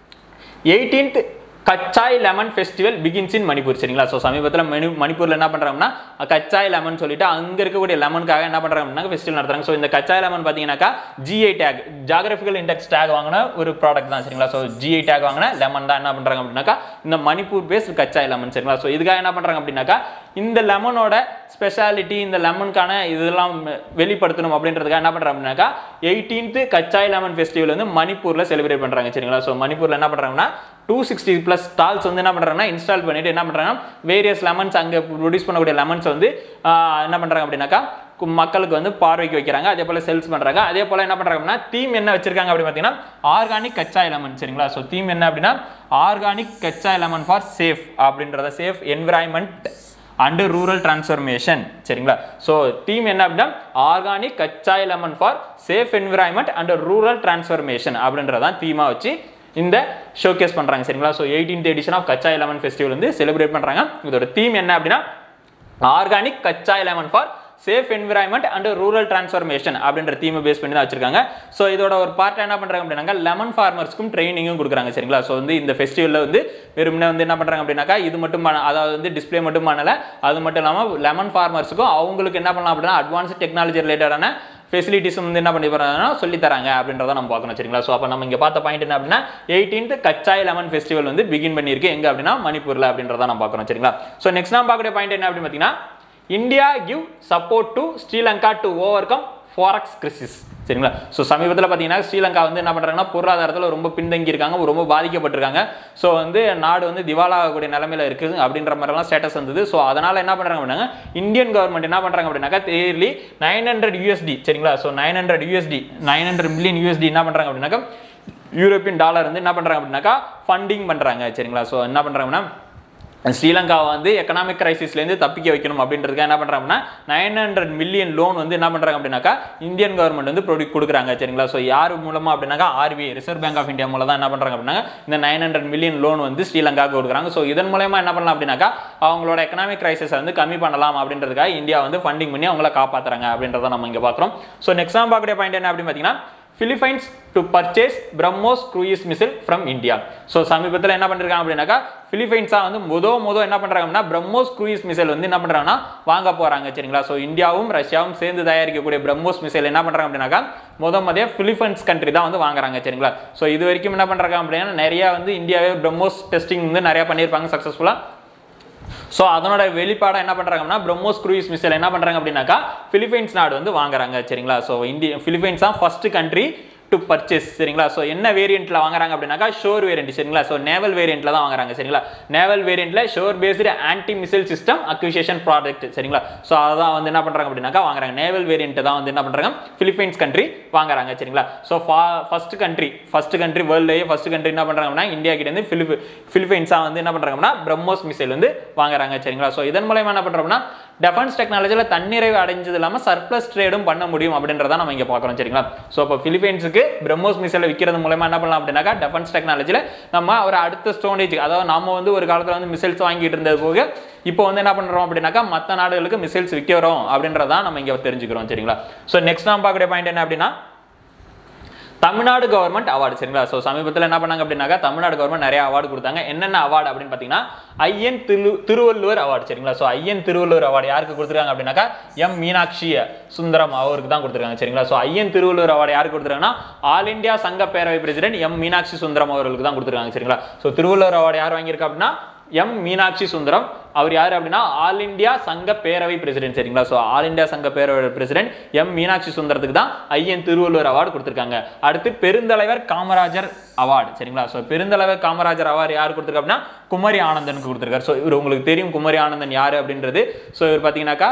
[SPEAKER 1] eighteenth Kachai lemon festival begins in Manipur சரிங்களா ஸோ சமீபத்தில் மணி மணிப்பூரில் என்ன பண்ணுறாங்கன்னா கச்சாய் லெமன் சொல்லிட்டு அங்கே இருக்கக்கூடிய லெமனுக்காக என்ன பண்ணுறாங்கன்னா ஃபெஸ்டிவல் நடத்துறாங்க ஸோ இந்த கச்சாய் லெமன் பார்த்தீங்கன்னா GI tag geographical index tag வாங்கின ஒரு ப்ராடக்ட் தான் சரிங்களா ஸோ ஜிஐ டேக் வாங்கின லெமன் தான் என்ன பண்ணுறாங்க அப்படின்னாக்கா இந்த மணிப்பூர் பேஸ்ட் கச்சாய் லெமன் சரிங்களா ஸோ இதுக்காக என்ன பண்ணுறாங்க அப்படின்னாக்கா இந்த லெமனோட ஸ்பெஷாலிட்டி இந்த லெமனுக்கான இதெல்லாம் வெளிப்படுத்தணும் அப்படின்றதுக்காக என்ன பண்ணுறாங்க அப்படின்னாக்கா எயிட்டீன்த் கச்சாய் லெமன் ஃபெஸ்டிவல் வந்து மணிப்பூரில் செலிப்ரேட் பண்ணுறாங்க சரிங்களா ஸோ மணிப்பூரில் என்ன பண்ணுறாங்கன்னா டூ சிக்ஸ்டி ப்ளஸ் ஸ்டால்ஸ் வந்து என்ன பண்ணுறாங்கன்னா இன்ஸ்டால் பண்ணிட்டு என்ன பண்ணுறாங்கன்னா வேரியஸ் லெமன்ஸ் அங்கே ப்ரொடியூஸ் பண்ணக்கூடிய லெமன்ஸ் வந்து ஆஹ், என்ன பண்ணுறாங்க அப்படின்னாக்கா கு- மக்களுக்கு வந்து பார்வைக்கு வைக்கிறாங்க அதே போல் சேல்ஸ் பண்ணுறாங்க அதே போல் என்ன பண்ணுறாங்க அப்படின்னா தீம் என்ன வச்சிருக்காங்க அப்படின்னு பார்த்தீங்கன்னா ஆர்கானிக் கச்சா லெமன் சரிங்களா ஸோ தீம் என்ன அப்படின்னா organic Kachai lemon for safe அப்படின்றத safe environment and rural transformation சரிங்களா ஸோ தீம் என்ன அப்படின்னா organic Kachai lemon for safe environment and rural transformation அப்படின்றதான் தீமாக வச்சு இந்த ஷோகேஸ் பண்ணுறாங்க சரிங்களா so eighteenth edition of Kachai lemon festival வந்து செலிப்ரேட் பண்ணுறாங்க இதோட தீம் என்ன அப்படின்னா organic Kachai lemon for safe environment and rural transformation அப்படின்ற தீமை பேஸ் பண்ணி தான் வச்சிருக்காங்க ஸோ இதோட ஒரு பார்ட் என்ன பண்ணுறாங்க அப்படின்னாக்கா லெமன் ஃபார்மர்ஸ்க்கும் ட்ரைனிங்கும் கொடுக்குறாங்க சரிங்களா ஸோ வந்து இந்த ஃபெஸ்டிவலில் வந்து வெறுமனே வந்து என்ன பண்ணுறாங்க அப்படின்னாக்கா இது மட்டும் பண்ண அதாவது வந்து டிஸ்ப்ளே மட்டும் பண்ணல அது மட்டும் இல்லாமல் லெமன் ஃபார்மர்ஸுக்கும் அவங்களுக்கு என்ன பண்ணலாம் அப்படின்னா அட்வான்ஸ் டெக்னாலஜி ரிலேட்டடான ஃபெசிலிட்டிஸ் வந்து என்ன பண்ணி போறாங்கன்னா சொல்லி தராங்க அப்படின்றத நம்ம பார்க்கணும் சரிங்களா ஸோ அப்போ நம்ம இங்கே பார்த்த பாயிண்ட் என்ன அப்படின்னா எயிட்டீன்த் கச்சாய் லெமன் ஃபெஸ்டிவல் வந்து பிகின் பண்ணியிருக்கு எங்க அப்படின்னா மணிப்பூரில் அப்படின்றத நம்ம பார்க்கணும் சரிங்களா ஸோ நெக்ஸ்ட் நம்ம பார்க்கக்கூடிய பாயிண்ட் என்ன அப்படின்னு பார்த்தீங்கன்னா India give support to Sri Lanka to overcome forex crisis சரிங்களா ஸோ சமீபத்தில் பார்த்தீங்கன்னா ஸ்ரீலங்கா வந்து என்ன பண்ணுறாங்கன்னா பொருளாதாரத்தில் ரொம்ப பின்தங்கி இருக்காங்க ரொம்ப பாதிக்கப்பட்டிருக்காங்க ஸோ வந்து நாடு வந்து திவாலா ஆகக்கூடிய நிலமையில இருக்குது அப்படின்ற மாதிரிலாம் ஸ்டேட்டஸ் வந்தது ஸோ அதனால் என்ன பண்ணுறாங்க அப்படின்னா இந்தியன் கவர்மெண்ட் என்ன பண்ணுறாங்க அப்படின்னாக்கா தேர்லி நைன் ஹண்ட்ரட் யூஎஸ்டி சரிங்களா so nine hundred USD nine hundred million USD என்ன பண்ணுறாங்க அப்படின்னாக்கா யூரோப்பியன் டாலர் வந்து என்ன பண்ணுறாங்க அப்படின்னாக்கா ஃபண்டிங் பண்ணுறாங்க சரிங்களா ஸோ என்ன பண்ணுறாங்கன்னா ஸ்ரீலங்காவை வந்து எக்கனாமிக் கிரைசிஸ்லேருந்து தப்பிக்க வைக்கணும் அப்படின்றதுக்காக என்ன பண்ணுறாங்கன்னா நைன் ஹண்ட்ரட் மில்லியன் லோன் வந்து என்ன பண்ணுறாங்க அப்படின்னாக்கா இந்தியன் கவர்மெண்ட் வந்து ப்ரொடியூ கொடுக்குறாங்க சரிங்களா ஸோ யார் மூலமாக அப்படின்னாக்கா RBI reserve bank of India மூலம் தான் என்ன பண்ணுறாங்க அப்படின்னா இந்த நைன் ஹண்ட்ரட் மில்லியன் லோன் வந்து ஸ்ரீலங்காவுக்கு கொடுக்குறாங்க ஸோ இதன் மூலயமா என்ன பண்ணலாம் அப்படின்னாக்கா அவங்களோட எக்கனாமிக் கிரைசிஸை வந்து கம்மி பண்ணலாம் அப்படின்றதுக்காக இந்தியா வந்து ஃபண்டிங் பண்ணி அவங்கள காப்பாற்றுறாங்க அப்படின்றத நம்ம இங்கே பார்க்குறோம் ஸோ நெக்ஸ்ட் நம்ம பார்க்கக்கூடிய பாயிண்ட் என்ன அப்படின்னு பார்த்தீங்கன்னா Philippines to purchase BrahMos cruise missile from India so சமீபத்தில் என்ன பண்ணிருக்காங்க அப்படின்னாக்கா பிலிப்பைன்ஸாக வந்து முத முத என்ன பண்ணுறாங்க அப்படின்னா பிரம்மோஸ் க்ரூயிஸ் மிசைல் வந்து என்ன பண்ணுறாங்கன்னா வாங்க போகிறாங்க சரிங்களா ஸோ இந்தியாவும் ரஷ்யாவும் சேர்ந்து தயாரிக்கக்கூடிய பிரம்மோஸ் மிசைல் என்ன பண்ணுறாங்க அப்படின்னாக்கா முத முதைய பிலிப்பைன்ஸ் கண்ட்ரி தான் வந்து வாங்குறாங்க சரிங்களா ஸோ இது வரைக்கும் என்ன பண்ணுறாங்க அப்படின்னா நிறைய வந்து இந்தியாவே பிரம்மோஸ் டெஸ்டிங் வந்து நிறைய பண்ணியிருப்பாங்க சக்ஸஸ்ஃபுல்லாக ஸோ அதனோட வெளிப்பாடாக என்ன பண்ணுறாங்கன்னா பிரம்மோஸ் க்ரூயிஸ் மிசைல் என்ன பண்ணுறாங்க அப்படின்னாக்கா பிலிப்பைன்ஸ் நாடு வந்து வாங்குறாங்க சரிங்களா ஸோ இந்திய பிலிப்பைன்ஸ் தான் ஃபர்ஸ்ட் கண்ட்ரி டு பர்ச்சேஸ் சரிங்களா ஸோ என்ன வேரியண்ட்டில் வாங்குறாங்க அப்படின்னாக்கா ஷோர் வேரியண்ட் சரிங்களா ஸோ நேவல் வேரியண்ட்டில் தான் வாங்குறாங்க சரிங்களா நேவல் வேரியண்ட்டில் shore based anti missile system acquisition product சரிங்களா ஸோ அதான் வந்து என்ன பண்ணுறாங்க அப்படின்னாக்கா வாங்குறாங்க நேவல் வேரியண்ட் தான் வந்து என்ன பண்ணுறாங்க பிலிப்பைன்ஸ் கண்ட்ரி வாங்குறாங்க சரிங்களா so first country first country வேர்ல்ட்லேயே ஃபர்ஸ்ட் கண்ட்ரி என்ன பண்ணுறாங்க அப்படின்னா இந்தியா கிட்ட இருந்து பிலிப் பிலிப்பைன்ஸாக வந்து என்ன பண்ணுறாங்க அப்படின்னா பிரம்மோஸ் மிசைல் வந்து வாங்குறாங்க சரிங்களா ஸோ இதன் மூலயமா என்ன பண்ணுறோம்னா டெஃபென்ஸ் டெக்னாலஜியில் தன்னிறைவு அடைஞ்சது இல்லாமல் சர்ப்ளஸ் ட்ரேடும் பண்ண முடியும் அப்படின்றத நம்ம இங்கே பார்க்குறோம் சரிங்களா ஸோ இப்போ பிலிப்பைன்ஸுக்கு பிரம்மோஸ் மிசைலை விற்கிறது மூலமா என்ன பண்ணலாம் அப்படின்னாக்கா டெஃபென்ஸ் டெக்னாலஜியில் நம்ம ஒரு அடுத்த ஸ்டோனேஜ் அதாவது நாம வந்து ஒரு காலத்தில் வந்து மிசைல்ஸ் வாங்கிட்டு இருந்தது போக இப்போ வந்து என்ன பண்ணுறோம் அப்படின்னாக்கா மற்ற நாடுகளுக்கு மிசைல்ஸ் விற்கிறோம் அப்படின்றதான் நம்ம இங்கே தெரிஞ்சுக்கிறோம் சரிங்களா ஸோ நெக்ஸ்ட் நம்ம பார்க்கக்கூடிய பாயிண்ட் என்ன அப்படின்னா தமிழ்நாடு கவர்மெண்ட் அவார்டு சரிங்களா ஸோ சமீபத்தில் என்ன பண்ணாங்க அப்படின்னாக்கா தமிழ்நாடு கவர்மெண்ட் நிறைய அவார்டு கொடுத்தாங்க என்னென்ன அவார்டு அப்படின்னு பார்த்தீங்கன்னா ஐயன் திரு திருவள்ளுவர் அவார்டு சரிங்களா ஸோ ஐயன் திருவள்ளுவர் அவார்டு யாருக்கு கொடுத்துருக்காங்க அப்படின்னாக்கா எம் மீனாட்சி சுந்தரம் அவருக்கு தான் கொடுத்துருக்காங்க சரிங்களா ஸோ ஐயன் திருவள்ளுவர் அவார்டு யாருக்கு கொடுத்துருக்காங்கன்னா ஆல் இந்தியா சங்க பேரவை பிரசிடென்ட் எம் மீனாட்சி சுந்தரம் அவர்களுக்கு தான் கொடுத்துருக்காங்க சரிங்களா ஸோ திருவள்ளுவர் அவார்டு யார் வாங்கியிருக்கா அப்படின்னா எம் மீனாட்சி சுந்தரம் அவர் யார் அப்படின்னா ஆல் இந்தியா சங்க பேரவை பிரசிடென்ட் சரிங்களா ஸோ ஆல் இந்தியா சங்க பேரவை பிரசிடென்ட் எம் மீனாட்சி சுந்தரத்துக்கு தான் ஐயன் திருவள்ளுவர் அவார்டு கொடுத்துருக்காங்க அடுத்து பெருந்தலைவர் காமராஜர் அவார்டு சரிங்களா ஸோ பெருந்தலைவர் காமராஜர் அவார்டு யார் கொடுத்துருக்கா அப்படின்னா குமரி ஆனந்தனுக்கு கொடுத்துருக்காரு ஸோ இவர் உங்களுக்கு தெரியும் குமரி ஆனந்தன் யார் அப்படின்றது ஸோ இவர் பார்த்தீங்கன்னாக்கா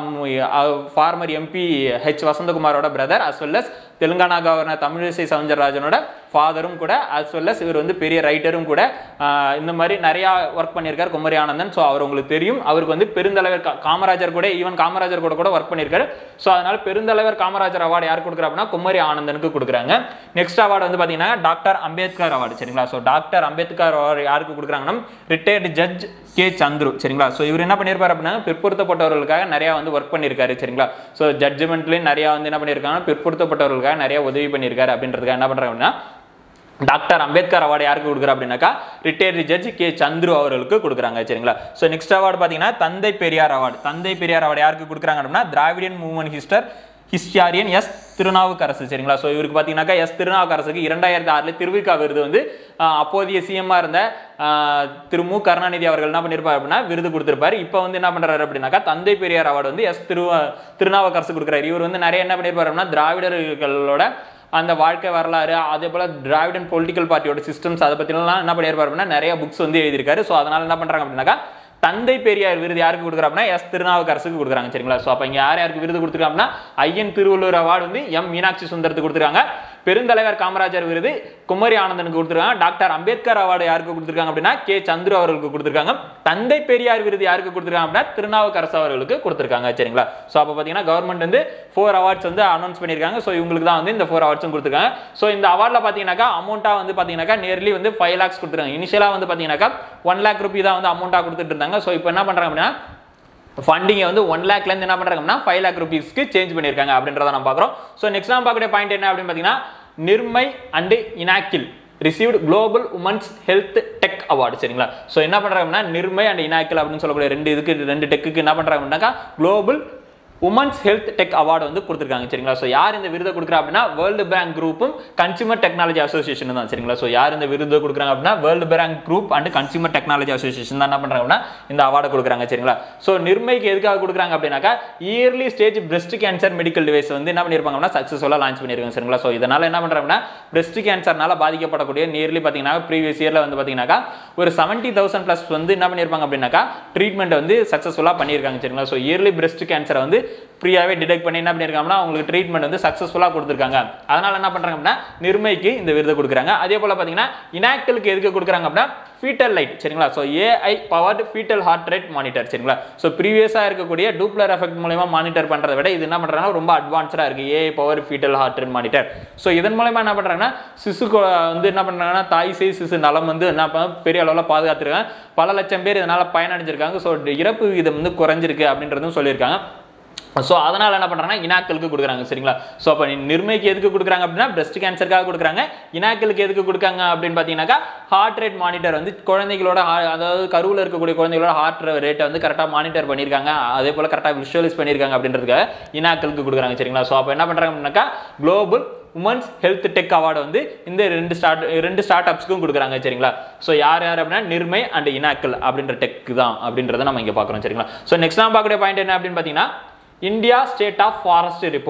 [SPEAKER 1] ஃபார்மர் எம்பி ஹெச் வசந்தகுமாரோட brother as well as Telangana governor Tamilisai சவுந்தரராஜனோட ஃபாதரும் கூட அஸ் வெல் அஸ் இவர் வந்து பெரிய ரைட்டரும் கூட ஆஹ் இந்த மாதிரி நிறையா ஒர்க் பண்ணியிருக்காரு குமரி ஆனந்தன் ஸோ அவர் உங்களுக்கு தெரியும் அவருக்கு வந்து பெருந்தலைவர் கா- காமராஜர் கூட ஈவன் காமராஜர் கூட கூட ஒர்க் பண்ணியிருக்காரு ஸோ அதனால பெருந்தலைவர் காமராஜர் அவார்டு யார் கொடுக்குறா அப்படின்னா குமரி ஆனந்தனுக்கு கொடுக்குறாங்க நெக்ஸ்ட் அவார்டு வந்து பார்த்தீங்கன்னா டாக்டர் அம்பேத்கர் அவார்டு சரிங்களா ஸோ டாக்டர் அம்பேத்கர் அவார்டு யாருக்கு கொடுக்குறாங்கன்னா ரிட்டையர்டு ஜட்ஜ் கே சந்துரு சரிங்களா ஸோ இவர் என்ன பண்ணியிருப்பார் அப்படின்னா பிற்படுத்தப்பட்டவர்களுக்காக நிறையா வந்து ஒர்க் பண்ணியிருக்காரு சரிங்களா ஸோ ஜட்ஜ்மெண்ட்லேயும் நிறையா வந்து என்ன பண்ணியிருக்காங்க பிற்படுத்தப்பட்டவர்களுக்காக நிறைய உதவி பண்ணியிருக்காரு அப்படின்றதுக்காக என்ன பண்ணுறாங்க அப்படின்னா டாக்டர் அம்பேத்கர் அவார்டு யாருக்கு கொடுக்குறா அப்படின்னாக்கா ரிட்டையர்டு ஜட்ஜ் கே சந்துரு அவர்களுக்கு கொடுக்குறாங்க சரிங்களா ஸோ நெக்ஸ்ட் அவார்டு பார்த்தீங்கன்னா தந்தை பெரியார் அவார்டு தந்தை பெரியார் அவார்டு யாருக்கு கொடுக்குறாங்க அப்படின்னா திராவிடியன் மூவ்மெண்ட் ஹிஸ்டர் ஹிஸ்டாரியன் எஸ் திருநாவுக்கரசு சரிங்களா ஸோ இவருக்கு பார்த்தீங்கன்னாக்கா எஸ் திருநாவுக்கரசுக்கு இரண்டாயிரத்தி ஆறில் திருவிக்கா விருது வந்து ஆஹ், அப்போதைய சிஎம்மாக இருந்த ஆஹ், திரு மு கருணாநிதி அவர்கள் என்ன பண்ணியிருப்பார் அப்படின்னா விருது கொடுத்திருப்பாரு இப்போ வந்து என்ன பண்ணுறாரு அப்படின்னாக்கா தந்தை பெரியார் அவார்டு வந்து எஸ் திரு திருநாவுக்கரசு கொடுக்குறாரு இவர் வந்து நிறைய என்ன பண்ணியிருப்பார் அப்படின்னா திராவிடர்களோட அந்த வாழ்க்கை வரலாறு அதே போல் திராவிடன் பொலிட்டிக்கல் பார்ட்டியோட சிஸ்டம்ஸ் அதை பற்றிலாம் என்ன பண்ணியிருப்பார் அப்படின்னா நிறைய புக்ஸ் வந்து எழுதியிருக்காரு ஸோ அதனால என்ன பண்ணுறாங்க அப்படின்னாக்கா தந்தை பெரியார் விருது யாருக்கு கொடுக்குறாங்கன்னா எஸ் திருநாவுக்கரசுக்கு கொடுக்குறாங்க சரிங்களா ஸோ அப்போ இங்கே யார் யாருக்கு விருது கொடுத்துருக்காங்கன்னா ஐயன் திருவள்ளுவர் அவார்டு வந்து எம் மீனாட்சி சுந்தரத்துக்கு கொடுத்துருக்காங்க பெருந்தலைவர் காமராஜர் விருது குமரி ஆனந்தனுக்கு கொடுத்துருக்காங்க டாக்டர் அம்பேத்கர் அவார்டு யாருக்கு கொடுத்துருக்காங்க அப்படின்னா கே சந்துரு அவர்களுக்கு கொடுத்துருக்காங்க தந்தை பெரியார் விருது யாருக்கு கொடுத்துருக்காங்க அப்படின்னா திருநாவுக்கரசு அவர்களுக்கு கொடுத்துருக்காங்க சரிங்களா ஸோ அப்போ பார்த்தீங்கன்னா கவர்மெண்ட் வந்து ஃபோர் அவார்ட்ஸ் வந்து அனௌன்ஸ் பண்ணியிருக்காங்க ஸோ இவங்களுக்கு தான் வந்து இந்த ஃபோர் அவார்ட்ஸும் கொடுத்துருக்காங்க ஸோ இந்த அவார்டில் பார்த்தீங்கன்னாக்கா அமௌண்ட்டாக வந்து பார்த்தீங்கன்னாக்கா நியர்லி வந்து ஃபைவ் லேக்ஸ் கொடுத்துருக்காங்க இனிஷியலாக வந்து பார்த்தீங்கன்னாக்கா ஒன் லேக் ருபி தான் வந்து அமௌண்ட்டாக கொடுத்துட்டு இருந்தாங்க ஸோ இப்போ என்ன பண்ணுறாங்க அப்படின்னா ஃபண்டிங்கை வந்து ஒன் லேக்லேருந்து என்ன பண்ணுறாங்கன்னா ஃபைவ் லேக் ருபீஸ்க்கு சேஞ்ச் பண்ணியிருக்காங்க அப்படின்றத நம்ம பார்க்குறோம் ஸோ நெக்ஸ்ட் நம்ம பார்க்கக்கூடிய பாயிண்ட் என்ன அப்படின்னு பார்த்தீங்கன்னா Niramai and InnAccel received global women's health tech award சரிங்களா ஸோ என்ன பண்ணுறாங்க அப்படின்னா நிர்மை அண்ட் இனாக்கில் அப்படின்னு சொல்லக்கூடிய ரெண்டு இதுக்கு ரெண்டு டெக்குக்கு என்ன பண்ணுறாங்க அப்படின்னாக்கா global women's health tech award வந்து கொடுத்துருக்காங்க சரிங்களா ஸோ யார் இந்த விருதை கொடுக்குறா அப்படின்னா வேர்ல்டு பேங்க் குரூப்பும் கன்சியூமர் டெக்னாலஜி அசோசியேஷன் தான் சரிங்களா ஸோ யார் இந்த விருதை கொடுக்குறாங்க அப்படின்னா world bank group and consumer technology association தான் என்ன பண்ணுறாங்க அப்படின்னா இந்த அவார்டை கொடுக்குறாங்க சரிங்களா ஸோ நிர்மைக்கு எதுக்காக கொடுக்குறாங்க அப்படின்னாக்கா early stage breast cancer medical device வந்து என்ன பண்ணியிருப்பாங்க அப்படின்னா சக்ஸஸ்ஃபுல்லாக லான்ச் பண்ணியிருக்காங்க சரிங்களா ஸோ இதனால் என்ன பண்ணுறாங்கன்னா பிரஸ்ட் கேன்சர்னால பாதிக்கப்படக்கூடிய நியர்லி பார்த்தீங்கன்னா ப்ரீவியஸ் இயரில் வந்து பார்த்தீங்கன்னாக்கா ஒரு செவன்ட்டி தௌசண்ட் ப்ளஸ் வந்து என்ன பண்ணியிருப்பாங்க அப்படின்னாக்கா ட்ரீட்மெண்ட் வந்து சக்ஸஸ்ஃபுல்லாக பண்ணியிருக்காங்க சரிங்களா ஸோ இயர்லி பிரஸ்ட் கேன்சரை வந்து ஃப்ரீயாகவே டிடெக்ட் பண்ணி என்ன பண்ணியிருக்காங்கன்னா அவங்களுக்கு ட்ரீட்மெண்ட் வந்து சக்ஸஸ்ஃபுல்லாக கொடுத்துருக்காங்க அதனால் என்ன பண்ணுறாங்க அப்படின்னா நிர்மைக்கு இந்த விருது கொடுக்குறாங்க அதே போல் பார்த்தீங்கன்னா இனாக்டலுக்கு எதுக்கு கொடுக்குறாங்க அப்படின்னா ஃபீட்டல் லைட் சரிங்களா so AI powered fetal heart rate monitor சரிங்களா ஸோ ப்ரீவியஸாக இருக்கக்கூடிய டூப்ளர் எஃபெக்ட் மூலயமா மானிட்டர் பண்ணுறதை விட இது என்ன பண்ணுறாங்கன்னா ரொம்ப அட்வான்ஸ்டாக இருக்குது AI power fetal heart rate monitor so இதன் மூலயமா என்ன பண்ணுறாங்கன்னா சிசு கொ- வந்து என்ன பண்ணுறாங்கன்னா தாய் சேய் சிசு நலம் வந்து என்ன பண்ண- பெரிய அளவில் பாதுகாத்துருக்காங்க பல லட்சம் பேர் இதனால் பயனடைஞ்சிருக்காங்க ஸோ இறப்பு விகிதம் வந்து குறைஞ்சிருக்கு அப்படின்றதும் சொல்லியிருக்காங்க ஸோ அதனால் என்ன பண்ணுறாங்கன்னா இனாக்களுக்கு கொடுக்குறாங்க சரிங்களா ஸோ அப்போ நிர்மைக்கு எதுக்கு கொடுக்குறாங்க அப்படின்னா பிரஸ்ட் கேன்சருக்காக கொடுக்குறாங்க இனாக்களுக்கு எதுக்கு கொடுக்காங்க அப்படின்னு பார்த்தீங்கன்னாக்கா ஹார்ட் ரேட் மானிட்டர் வந்து குழந்தைகளோட ha- அதாவது கருவில் இருக்கக்கூடிய குழந்தைகளோட ஹார்ட் ரேட்டை வந்து கரெக்டாக மானிட்டர் பண்ணியிருக்காங்க அதே போல் கரெக்டாக விஷுவலைஸ் பண்ணியிருக்காங்க அப்படின்றதுக்காக இனாக்களுக்கு கொடுக்குறாங்க சரிங்களா ஸோ அப்போ என்ன பண்ணுறாங்க அப்படின்னாக்கா global women's health tech award வந்து இந்த ரெண்டு ஸ்டார்ட் ரெண்டு ஸ்டார்ட் அப்ஸ்க்கும் கொடுக்குறாங்க சரிங்களா ஸோ யார் யார் அப்படின்னா நிர்மை அண்ட் இனாக்கல் அப்படின்ற டெக் தான் அப்படின்றத நம்ம இங்கே பார்க்குறோம் சரிங்களா ஸோ நெக்ஸ்ட் நான் பார்க்கக்கூடிய பாயிண்ட் என்ன அப்படின்னு பார்த்தீங்கன்னா India state of forest report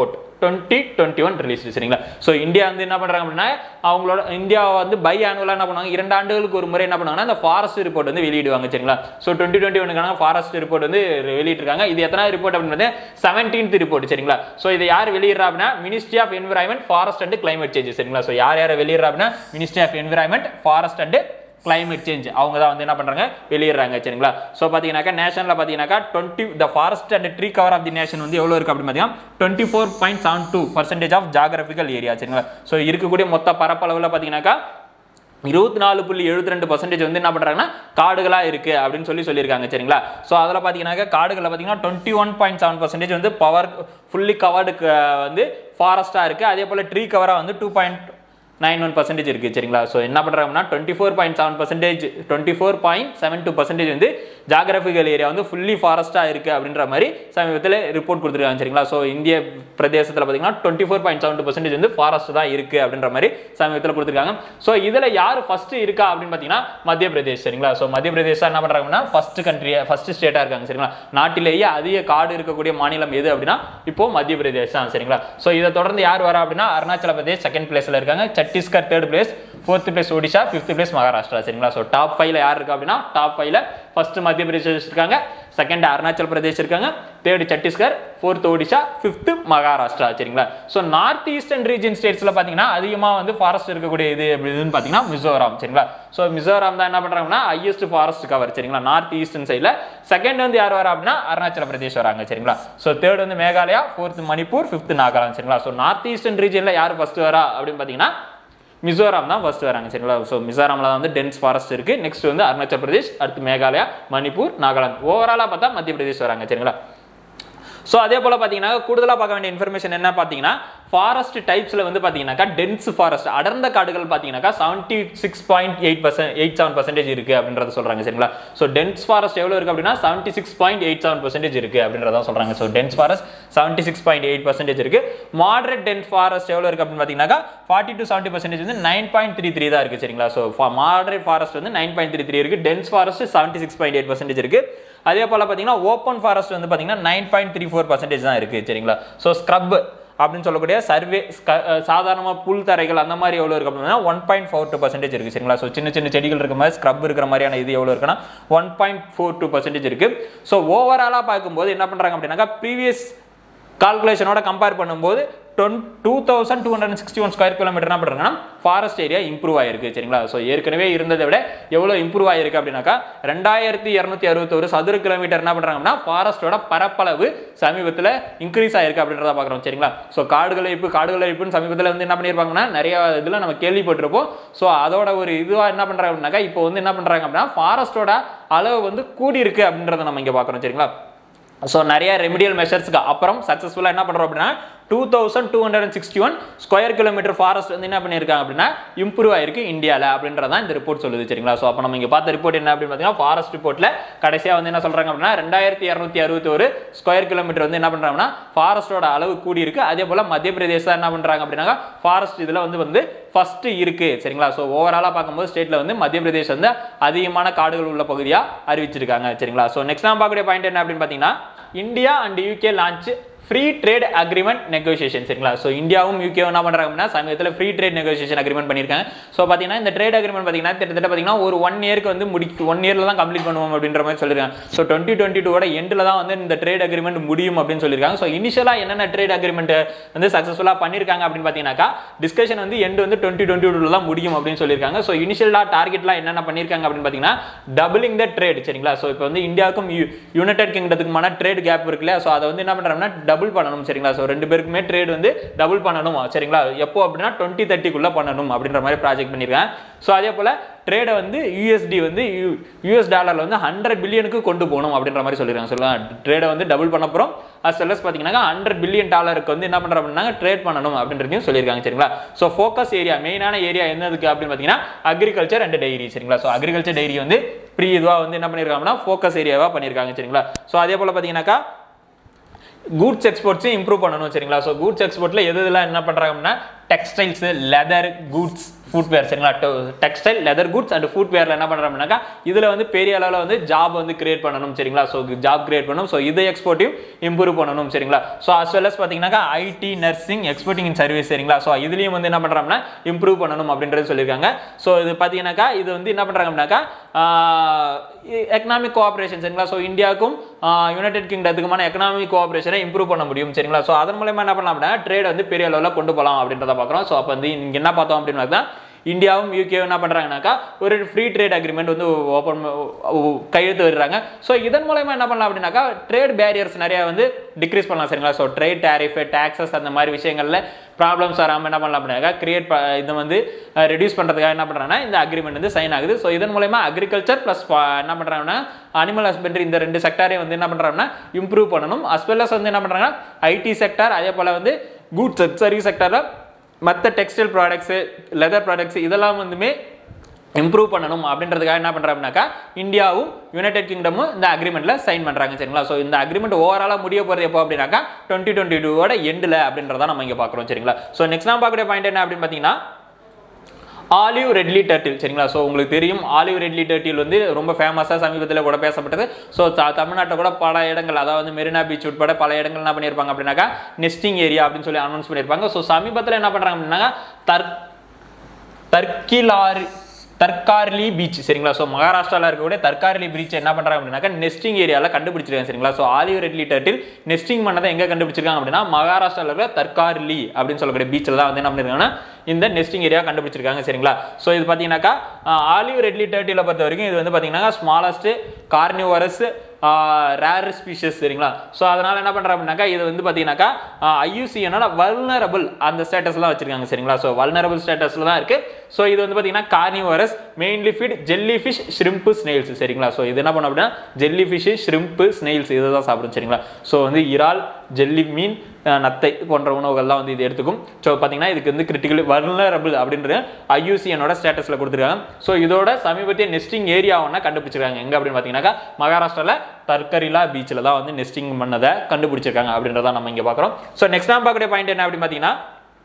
[SPEAKER 1] twenty twenty one release சரிங்களா ஸோ இந்தியா வந்து என்ன பண்ணுறாங்க அப்படின்னா அவங்களோட இந்தியா வந்து பை ஆனுவலாக என்ன பண்ணுவாங்க இரண்டு ஆண்டுகளுக்கு ஒரு முறை என்ன பண்ணுவாங்கன்னா அந்த ஃபாரஸ்ட் ரிப்போர்ட் வந்து வெளியிடுவாங்க சரிங்களா ஸோ டுவெண்ட்டி டுவெண்ட்டி ஒனுக்கான ஃபாரஸ்ட் ரிப்போர்ட் வந்து வெளியிட்டிருக்காங்க இது எத்தனை ரிப்போர்ட் அப்படின்னு செவன்டீன்த் ரிப்போர்ட் சரிங்களா ஸோ இதை யார் வெளியிடுறா அப்படின்னா ministry of environment forest and climate change சரிங்களா ஸோ யார் யாரை வெளியிடுறா அப்படின்னா ministry of environment forest and climate change அவங்க தான் வந்து என்ன பண்றாங்க வெளியிடுறாங்க சரிங்களா ஸோ பார்த்தீங்கன்னாக்கா நேஷனில் பார்த்தீங்கன்னாக்கா twenty the forest and tree cover of the nation வந்து எவ்வளோ இருக்கு அப்படின்னு பார்த்தீங்கன்னா twenty four point seven two percentage of geographical area சரிங்களா ஸோ இருக்கக்கூடிய மொத்த பரப்பளவில் பார்த்தீங்கன்னாக்கா இருபத்தி நாலு புள்ளி எழுபத்தி ரெண்டு பர்சன்டேஜ் வந்து என்ன பண்ணுறாங்கன்னா காடுகளாக இருக்குது அப்படின்னு சொல்லி சொல்லியிருக்காங்க சரிங்களா ஸோ அதில் பார்த்தீங்கன்னாக்கா காடுகளில் பார்த்தீங்கன்னா twenty one point seven percentage வந்து பவர் ஃபுல்லி கவர்டுக்கு வந்து ஃபாரஸ்ட்டாக இருக்குது அதே போல் ட்ரீ கவராக வந்து two point nine one percentage இருக்குது சரிங்களா ஸோ என்ன பண்ணுறாங்கன்னா twenty four point seven percentage twenty four point seven two percentage வந்து ஜாகிரபிக்கல் ஏரியா வந்து ஃபுல்லி ஃபாரஸ்ட்டாக இருக்குது அப்படின்ற மாதிரி சமீபத்தில் ரிப்போர்ட் கொடுத்துருக்காங்க சரிங்களா ஸோ இந்திய பிரதேசத்தில் பார்த்தீங்கன்னா twenty four point seven two percentage வந்து ஃபாரஸ்ட் தான் இருக்குது அப்படின்ற மாதிரி சமீபத்தில் கொடுத்துருக்காங்க ஸோ இதில் யார் ஃபஸ்ட்டு இருக்கா அப்படின்னு பார்த்தீங்கன்னா மத்திய பிரதேஷ் சரிங்களா ஸோ மத்திய பிரதேசம் என்ன பண்ணுறாங்கன்னா ஃபஸ்ட் கண்ட்ரி ஃபஸ்ட் ஸ்டேட்டாக இருக்காங்க சரிங்களா நாட்டிலேயே அதிக காடு இருக்கக்கூடிய மாநிலம் எது அப்படின்னா இப்போ மத்திய பிரதேஷ் தான் சரிங்களா ஸோ இதை தொடர்ந்து யார் வரா அப்படின்னா அருணாச்சல பிரதேஷ் செகண்ட் பிளேஸில் இருக்காங்க Chhattisgarh third place fourth place Odisha fifth place Maharashtra சரிங்களா ஸோ டாப் ஃபைவ்ல யார் இருக்கா அப்படின்னா டாப் ஃபைவ்ல ஃபர்ஸ்ட் மத்திய பிரதேஷ் இருக்காங்க செகண்ட் அருணாச்சல் பிரதேஷ் இருக்காங்க third Chhattisgarh fourth Odisha fifth Maharashtra சரிங்களா ஸோ நார்த் ஈஸ்டர்ன் ரீஜன் ஸ்டேட்ஸில் பார்த்தீங்கன்னா அதிகமாக வந்து ஃபாரஸ்ட் இருக்கக்கூடிய இது எப்படின்னு பார்த்தீங்கன்னா மிசோராம் சரிங்களா ஸோ மிசோராம் தான் என்ன பண்ணுறாங்கன்னா ஹையஸ்ட் ஃபாரஸ்ட் கவர் சரிங்களா நார்த் ஈஸ்டர்ன் சைடில் செகண்ட் வந்து யார் வரா அப்படின்னா அருணாச்சல பிரதேஷ் வராங்க சரிங்களா ஸோ தேர்ட் வந்து மேகாலயா ஃபோர்த் மணிப்பூர் ஃபிஃப்த் நாகாலாந்து சரிங்களா ஸோ நார்த் ஈஸ்டர்ன் ரீஜனில் யார் ஃபர்ஸ்ட் வரா அப்படின்னு பார்த்தீங்கன்னா மிசோராம் தான் ஃபர்ஸ்ட் வராங்க சரிங்களா ஸோ மிசோராமில் வந்து டென்ஸ் ஃபாரஸ்ட் இருக்குது நெக்ஸ்ட் வந்து அருணாச்சல் பிரதேஷ் அடுத்து மேகாலயா மணிப்பூர் நாகாலாந்து ஓவராலாக பார்த்தா மத்திய பிரதேஷ் வராங்க சரிங்களா ஸோ அதே போல் பார்த்தீங்கன்னா கூடுதலாக பார்க்க வேண்டிய இன்ஃபர்மேஷன் என்ன பார்த்தீங்கன்னா ஃபாரஸ்ட் டைப்ஸில் வந்து பார்த்தீங்கன்னாக்கா டென்ஸ் ஃபாரஸ்ட் அடர்ந்த காடுகள் பார்த்தீங்கன்னாக்கா seventy six point eight percent eight seven percentage இருக்குது அப்படின்றத சொல்கிறாங்க சரிங்களா ஸோ டென்ஸ் ஃபாரஸ்ட் எவ்வளோ இருக்குது அப்படின்னா seventy six point eight seven percentage இருக்குது அப்படின்றத சொல்கிறாங்க so dense forest seventy six point eight percentage இருக்குது மாடரேட் டென்ஸ் ஃபாரஸ்ட் எவ்வளோ இருக்குது அப்படின்னு பார்த்தீங்கன்னாக்கா ஃபார்ட்டி டு செவன்ட்டி பர்சன்டேஜ் வந்து நைன் பாயிண்ட் த்ரீ த்ரீ தான் இருக்குது சரிங்களா ஸோ மாடரேட் ஃபாரஸ்ட் வந்து நைன் பாயிண்ட் த்ரீ த்ரீ இருக்குது dense forest seventy six point eight percentage இருக்குது அதே போல் பார்த்தீங்கன்னா ஓப்பன் ஃபாரஸ்ட் வந்து பார்த்தீங்கன்னா nine point three four percentage தான் இருக்குது சரிங்களா ஸோ ஸ்க்ரப் அப்படின்னு சொல்லக்கூடிய சர்வே சாதாரணமாக புல் தரைகள் அந்த மாதிரி எவ்வளோ இருக்கு அப்படின்னா one point four two percentage இருக்குது சரிங்களா ஸோ சின்ன சின்ன செடிகள் இருக்க மாதிரி ஸ்க்ரப் இருக்கிற மாதிரியான இது எவ்வளோ இருக்குன்னா one point four two percentage இருக்குது ஸோ ஓவராலாக பார்க்கும்போது என்ன பண்ணுறாங்க அப்படின்னாக்கா ப்ரீவியஸ் கால்குலேஷனோட கம்பேர் பண்ணும்போது done two thousand two hundred sixty one square kilometre என்ன பண்ணுறாங்கன்னா ஃபாரஸ்ட் ஏரியா இம்ப்ரூவ் ஆயிருக்கு சரிங்களா ஸோ ஏற்கனவே இருந்ததை விட எவ்வளோ இம்ப்ரூவ் ஆயிருக்கு அப்படின்னாக்கா ரெண்டாயிரத்தி இரநூத்தி அறுபத்தொரு சதுர கிலோமீட்டர் என்ன பண்ணுறாங்கன்னா ஃபாரஸ்ட்டோட பரப்பளவு சமீபத்தில் இன்க்ரீஸ் ஆயிருக்கு அப்படின்றத பார்க்குறோம் சரிங்களா ஸோ காடுகள் இப்போ காடுகள் இப்போன்னு சமீபத்தில் வந்து என்ன பண்ணியிருப்பாங்கன்னா நிறைய இதில் நம்ம கேள்விப்பட்டிருப்போம் ஸோ அதோட ஒரு இதுவாக என்ன பண்ணுறாங்க அப்படின்னாக்கா இப்போ வந்து என்ன பண்ணுறாங்க அப்படின்னா ஃபாரஸ்ட்டோட அளவு வந்து கூடி இருக்கு அப்படின்றத நம்ம இங்கே பார்க்குறோம் சரிங்களா ஸோ நிறைய ரெமிடியல் மெஷர்ஸ்க்கு அப்புறம் சக்ஸஸ்ஃபுல்லாக என்ன பண்ணுறோம் அப்படின்னா two thousand two hundred and sixty one square kilometre forest வந்து என்ன பண்ணியிருக்காங்க அப்படின்னா இம்ப்ரூவ் ஆயிருக்கு இந்தியாவில் அப்படின்றதான் இந்த ரிப்போர்ட் சொல்லுது சரிங்களா ஸோ அப்போ நம்ம இங்கே பார்த்த ரிப்போர்ட் என்ன அப்படின்னு பார்த்தீங்கன்னா ஃபாரஸ்ட் ரிப்போர்ட்டில் கடைசியாக வந்து என்ன சொல்கிறாங்க அப்படின்னா ரெண்டாயிரத்தி இரநூத்தி அறுபத்தோரு ஸ்கொயர் கிலோமீட்டர் வந்து என்ன பண்ணுறாங்கன்னா ஃபாரஸ்ட்டோட அளவு கூடி இருக்கு அதே போல் மத்திய பிரதேசம் என்ன பண்ணுறாங்க அப்படின்னா ஃபாரஸ்ட் இதில் வந்து வந்து ஃபர்ஸ்ட் இருக்கு சரிங்களா ஸோ ஓவராலாக பார்க்கும்போது ஸ்டேட்டில் வந்து மத்திய பிரதேஷ் வந்து அதிகமான காடுகள் உள்ள பகுதியாக அறிவிச்சிருக்காங்க சரிங்களா ஸோ நெக்ஸ்ட் நான் பார்க்கக்கூடிய பாயிண்ட் என்ன அப்படின்னு பார்த்தீங்கன்னா India and UK launch free trade agreement negotiation சரிங்களா ஸோ இந்தியாவும் யூகேவும் என்ன பண்ணுறாங்க அப்படின்னா சமயத்தில் ஃப்ரீ ட்ரேட் நெகோசியேஷன் அக்ரிமெண்ட் பண்ணியிருக்காங்க ஸோ பார்த்தீங்கன்னா இந்த ட்ரேட் அக்ரிமெண்ட் பார்த்தீங்கன்னா கிட்டத்தட்ட பார்த்தீங்கன்னா ஒரு ஒன் இயருக்கு வந்து முடி ஒன் இயரில் தான் கம்ப்ளீட் பண்ணுவோம் அப்படின்ற மாதிரி சொல்லியிருக்காங்க ஸோ டுவெண்ட்டி டுவெண்ட்டி டூவோட எண்டில் தான் வந்து இந்த ட்ரேட் அக்ரிமெண்ட் முடியும் அப்படின்னு சொல்லியிருக்காங்க ஸோ இனிஷியலாக என்னென்ன ட்ரேட் அக்ரிமெண்ட் வந்து சக்ஸஸ்ஃபுல்லாக பண்ணியிருக்காங்க அப்படின்னு பார்த்தீங்கன்னாக்கா டிஸ்கஷன் வந்து எண்டு வந்து டுவெண்ட்டி டுவெண்ட்டி டூவில் தான் முடியும் அப்படின்னு சொல்லியிருக்காங்க ஸோ இனிஷியலாக டார்கெட்லாம் என்னென்ன பண்ணியிருக்காங்க அப்படின்னு பார்த்தீங்கன்னா டபுளிங் த ட்ரேட் சரிங்களா ஸோ இப்போ வந்து இந்தியாவுக்கும் யுனைடெட் கிங்டத்துக்குமான ட்ரேட் கேப் இருக்குல்ல ஸோ அதை வந்து என்ன பண்ணுறாங்கன்னா டபுள் பண்ணணும் சரிங்களா ஸோ ரெண்டு பேருக்குமே ட்ரேட் வந்து டபுள் பண்ணணும் சரிங்களா எப்போ அப்படின்னா டுவெண்ட்டி தேர்ட்டிக்குள்ளே பண்ணணும் அப்படின்ற மாதிரி ப்ராஜெக்ட் பண்ணியிருக்கேன் ஸோ அதே போல் ட்ரேடை வந்து யூஎஸ்டி வந்து யூஎஸ் டாலரில் வந்து ஹண்ட்ரட் பில்லியனுக்கு கொண்டு போகணும் அப்படின்ற மாதிரி சொல்லியிருக்காங்க சொல்லலாம் ட்ரேடை வந்து டபுள் பண்ண போகிறோம் அஸ் வெல் அஸ் பார்த்தீங்கன்னா ஹண்ட்ரட் பில்லியன் டாலருக்கு வந்து என்ன பண்ணுறோம் அப்படின்னா ட்ரேட் பண்ணணும் அப்படின்றதையும் சொல்லியிருக்காங்க சரிங்களா ஸோ ஃபோக்கஸ் ஏரியா மெயினான ஏரியா என்னதுக்கு அப்படின்னு பார்த்தீங்கன்னா அக்ரிகல்ச்சர் அண்ட் டைரி சரிங்களா ஸோ அக்ரிகல்ச்சர் டைரி வந்து ப்ரீ இதுவாக வந்து என்ன பண்ணியிருக்காங்கன்னா ஃபோக்கஸ் ஏரியாவாக பண்ணியிருக்காங்க சரிங்களா ஸோ அதே போல் பார்த்தீங்கன்னாக்கா கூட்ஸ் எக்ஸ்போர்ட்ஸையும் இம்ப்ரூவ் பண்ணணும் சரிங்களா ஸோ கூட்ஸ் எக்ஸ்போர்ட்டில் எது இதெல்லாம் என்ன பண்ணுறாங்க அப்படின்னா டெக்ஸ்டைல்ஸ் லெதர் குட்ஸ் ஃபுட்வேர் சரிங்களா டெக்ஸ்டைல் லெதர் குட்ஸ் அண்ட் ஃபுட்வேரில் என்ன பண்ணுறோம் அப்படின்னாக்கா இதில் வந்து பெரிய அளவில் வந்து ஜாப் வந்து கிரியேட் பண்ணணும் சரிங்களா ஸோ ஜாப் கிரியேட் பண்ணணும் ஸோ இதை எக்ஸ்போர்ட்டையும் இம்ப்ரூவ் பண்ணணும் சரிங்களா ஸோ அஸ் வெல் அஸ் பார்த்தீங்கன்னாக்கா IT nursing exporting in service சரிங்களா ஸோ இதுலேயும் வந்து என்ன பண்ணுறோம்னா இம்ப்ரூவ் பண்ணணும் அப்படின்றது சொல்லியிருக்காங்க ஸோ இது பார்த்தீங்கன்னாக்கா இது வந்து என்ன பண்ணுறாங்க அப்படின்னாக்கா எக்கனாமிக் கோஆப்ரேஷன் சரிங்களா ஸோ இந்தியாவுக்கும் யுனைடெட் கிங்டத்துக்குமான எக்கனாமிக் கோஆப்ரேஷனை இம்ப்ரூவ் பண்ண முடியும் சரிங்களா ஸோ அதன் மூலயமா என்ன பண்ணலாம் அப்படின்னா ட்ரேட் வந்து பெரிய அளவில் கொண்டு போகலாம் அப்படின்றத பார்க்குறோம் ஸோ அப்போ வந்து இங்கே என்ன பார்த்தோம் அப்படின்னா இந்தியாவும் யூகேவும் என்ன பண்ணுறாங்கனாக்கா ஒரு ஃப்ரீ ட்ரேட் அக்ரிமெண்ட் வந்து ஓப்பன் கையெழுத்து விடுறாங்க ஸோ இதன் மூலயமா என்ன பண்ணலாம் அப்படின்னாக்கா ட்ரேட் பேரியர்ஸ் நிறைய வந்து டிக்ரீஸ் பண்ணலாம் சரிங்களா ஸோ ட்ரேட் டேரிஃப் டாக்ஸஸ் அந்த மாதிரி விஷயங்களில் ப்ராப்ளம்ஸ் வராமல் என்ன பண்ணலாம் அப்படின்னாக்கா கிரியேட் இதை வந்து ரெடியூஸ் பண்ணுறதுக்காக என்ன பண்ணுறாங்கன்னா இந்த அக்ரிமெண்ட் வந்து சைன் ஆகுது ஸோ இதன் மூலயமா அக்ரிகல்ச்சர் ப்ளஸ் என்ன பண்ணுறாங்கன்னா அனிமல் ஹஸ்பண்டரி இந்த ரெண்டு செக்டாரையும் வந்து என்ன பண்ணுறாங்கன்னா இம்ப்ரூவ் பண்ணணும் அஸ் வெல் அஸ் வந்து என்ன பண்ணுறாங்கன்னா ஐடி செக்டார் அதே போல் வந்து கூட்ஸ் சர்வீஸ் செக்டாரில் மற்ற டெக்ஸ்டைல் ப்ராடக்ட்ஸு லெதர் ப்ராடக்ட்ஸ் இதெல்லாம் வந்துமே இம்ப்ரூவ் பண்ணணும் அப்படின்றதுக்காக என்ன பண்ணுறாங்கனாக்கா இந்தியாவும் யுனைடெட் கிங்டமும் இந்த அக்ரிமெண்ட்டில் சைன் பண்ணுறாங்க சரிங்களா ஸோ இந்த அக்ரிமெண்ட் ஓவராலாக முடிய போகிறது எப்போ அப்படின்னாக்கா டுவெண்ட்டி டுவெண்ட்டி டூவோட எண்டில் அப்படின்றத நம்ம இங்கே பார்க்குறோம் சரிங்களா ஸோ நெக்ஸ்ட் நான் பார்க்கக்கூடிய பாயிண்ட் என்ன அப்படின்னு பார்த்தீங்கன்னா ஆலிவ் ரெட்லி டர்ட்டில் சரிங்களா ஸோ உங்களுக்கு தெரியும் ஆலிவ் ரெட்லி டர்ட்டில் வந்து ரொம்ப ஃபேமஸாக சமீபத்தில் கூட பேசப்பட்டது ஸோ தமிழ்நாட்டில் கூட பல இடங்கள் அதாவது மெரினா பீச் உட்பட பல இடங்கள் என்ன பண்ணியிருப்பாங்க அப்படின்னாக்கா நெஸ்டிங் ஏரியா அப்படின்னு சொல்லி அனௌன்ஸ் பண்ணியிருப்பாங்க ஸோ சமீபத்தில் என்ன பண்ணுறாங்க அப்படின்னாக்கா தர் தர்கிலாரி தர்கார்லி பீச் சரிங்களா ஸோ மகாராஷ்டிராவில் இருக்கக்கூடிய தர்கார்லி பீச் என்ன பண்ணுறாங்க அப்படின்னாக்கா நெஸ்டிங் ஏரியாவில் கண்டுபிடிச்சிருக்காங்க சரிங்களா so olive ridley turtle nesting பண்ணதை எங்கே கண்டுபிடிச்சிருக்காங்க அப்படின்னா மகாராஷ்டிராவில் இருக்கிற தர்கார்லி அப்படின்னு சொல்லக்கூடிய பீச்சில் தான் வந்து என்ன பண்ணிருக்காங்கன்னா இந்த நெஸ்டிங் ஏரியா கண்டுபிடிச்சிருக்காங்க சரிங்களா ஸோ இது பார்த்தீங்கன்னாக்கா ஆலிவ் ரெட்லி டர்ட்டியில் பொறுத்த வரைக்கும் இது வந்து பார்த்தீங்கன்னா ஸ்மாலஸ்ட் கார்னிவரஸ் ரேர் ஸ்பீஷஸ் சரிங்களா ஸோ அதனால் என்ன பண்ணுறோம் அப்படின்னாக்கா இது வந்து பார்த்தீங்கன்னாக்கா ஐயூசி என்னன்னா வல்னரபிள் அந்த ஸ்டேட்டஸ்லாம் வச்சிருக்காங்க சரிங்களா ஸோ வல்னரபிள் ஸ்டேட்டஸில் தான் இருக்குது ஸோ இது வந்து பார்த்தீங்கன்னா carnivorous mainly feed jellyfish shrimp snails சரிங்களா ஸோ இது என்ன பண்ணோம் அப்படின்னா ஜெல்லி ஃபிஷ் ஷ்ரிம்ப்பு ஸ்னெயில்ஸ் இதை தான் சாப்பிடும் சரிங்களா ஸோ வந்து இறால் ஜெல்லி மீன் நத்தை போன்ற உணவுகள்லாம் வந்து இது எடுத்துக்கும் ஸோ பார்த்தீங்கன்னா இதுக்கு வந்து கிரிட்டிக்கல் வல்னரபிள் அப்படின்ற ஐயூசிஎனோட ஸ்டேட்டஸில் கொடுத்துருக்காங்க ஸோ இதோட சமீபத்திய நெஸ்டிங் ஏரியாவை கண்டுபிடிச்சிருக்காங்க எங்கே அப்படின்னு பார்த்தீங்கன்னாக்கா மகாராஷ்டிராவில் தர்கரிலா பீச்சில் தான் வந்து நெஸ்டிங் பண்ணதை கண்டுபிடிச்சிருக்காங்க அப்படின்றத நம்ம இங்கே பார்க்குறோம் ஸோ நெக்ஸ்ட் நான் பார்க்கக்கூடிய பாயிண்ட் என்ன அப்படின்னு பார்த்தீங்கன்னா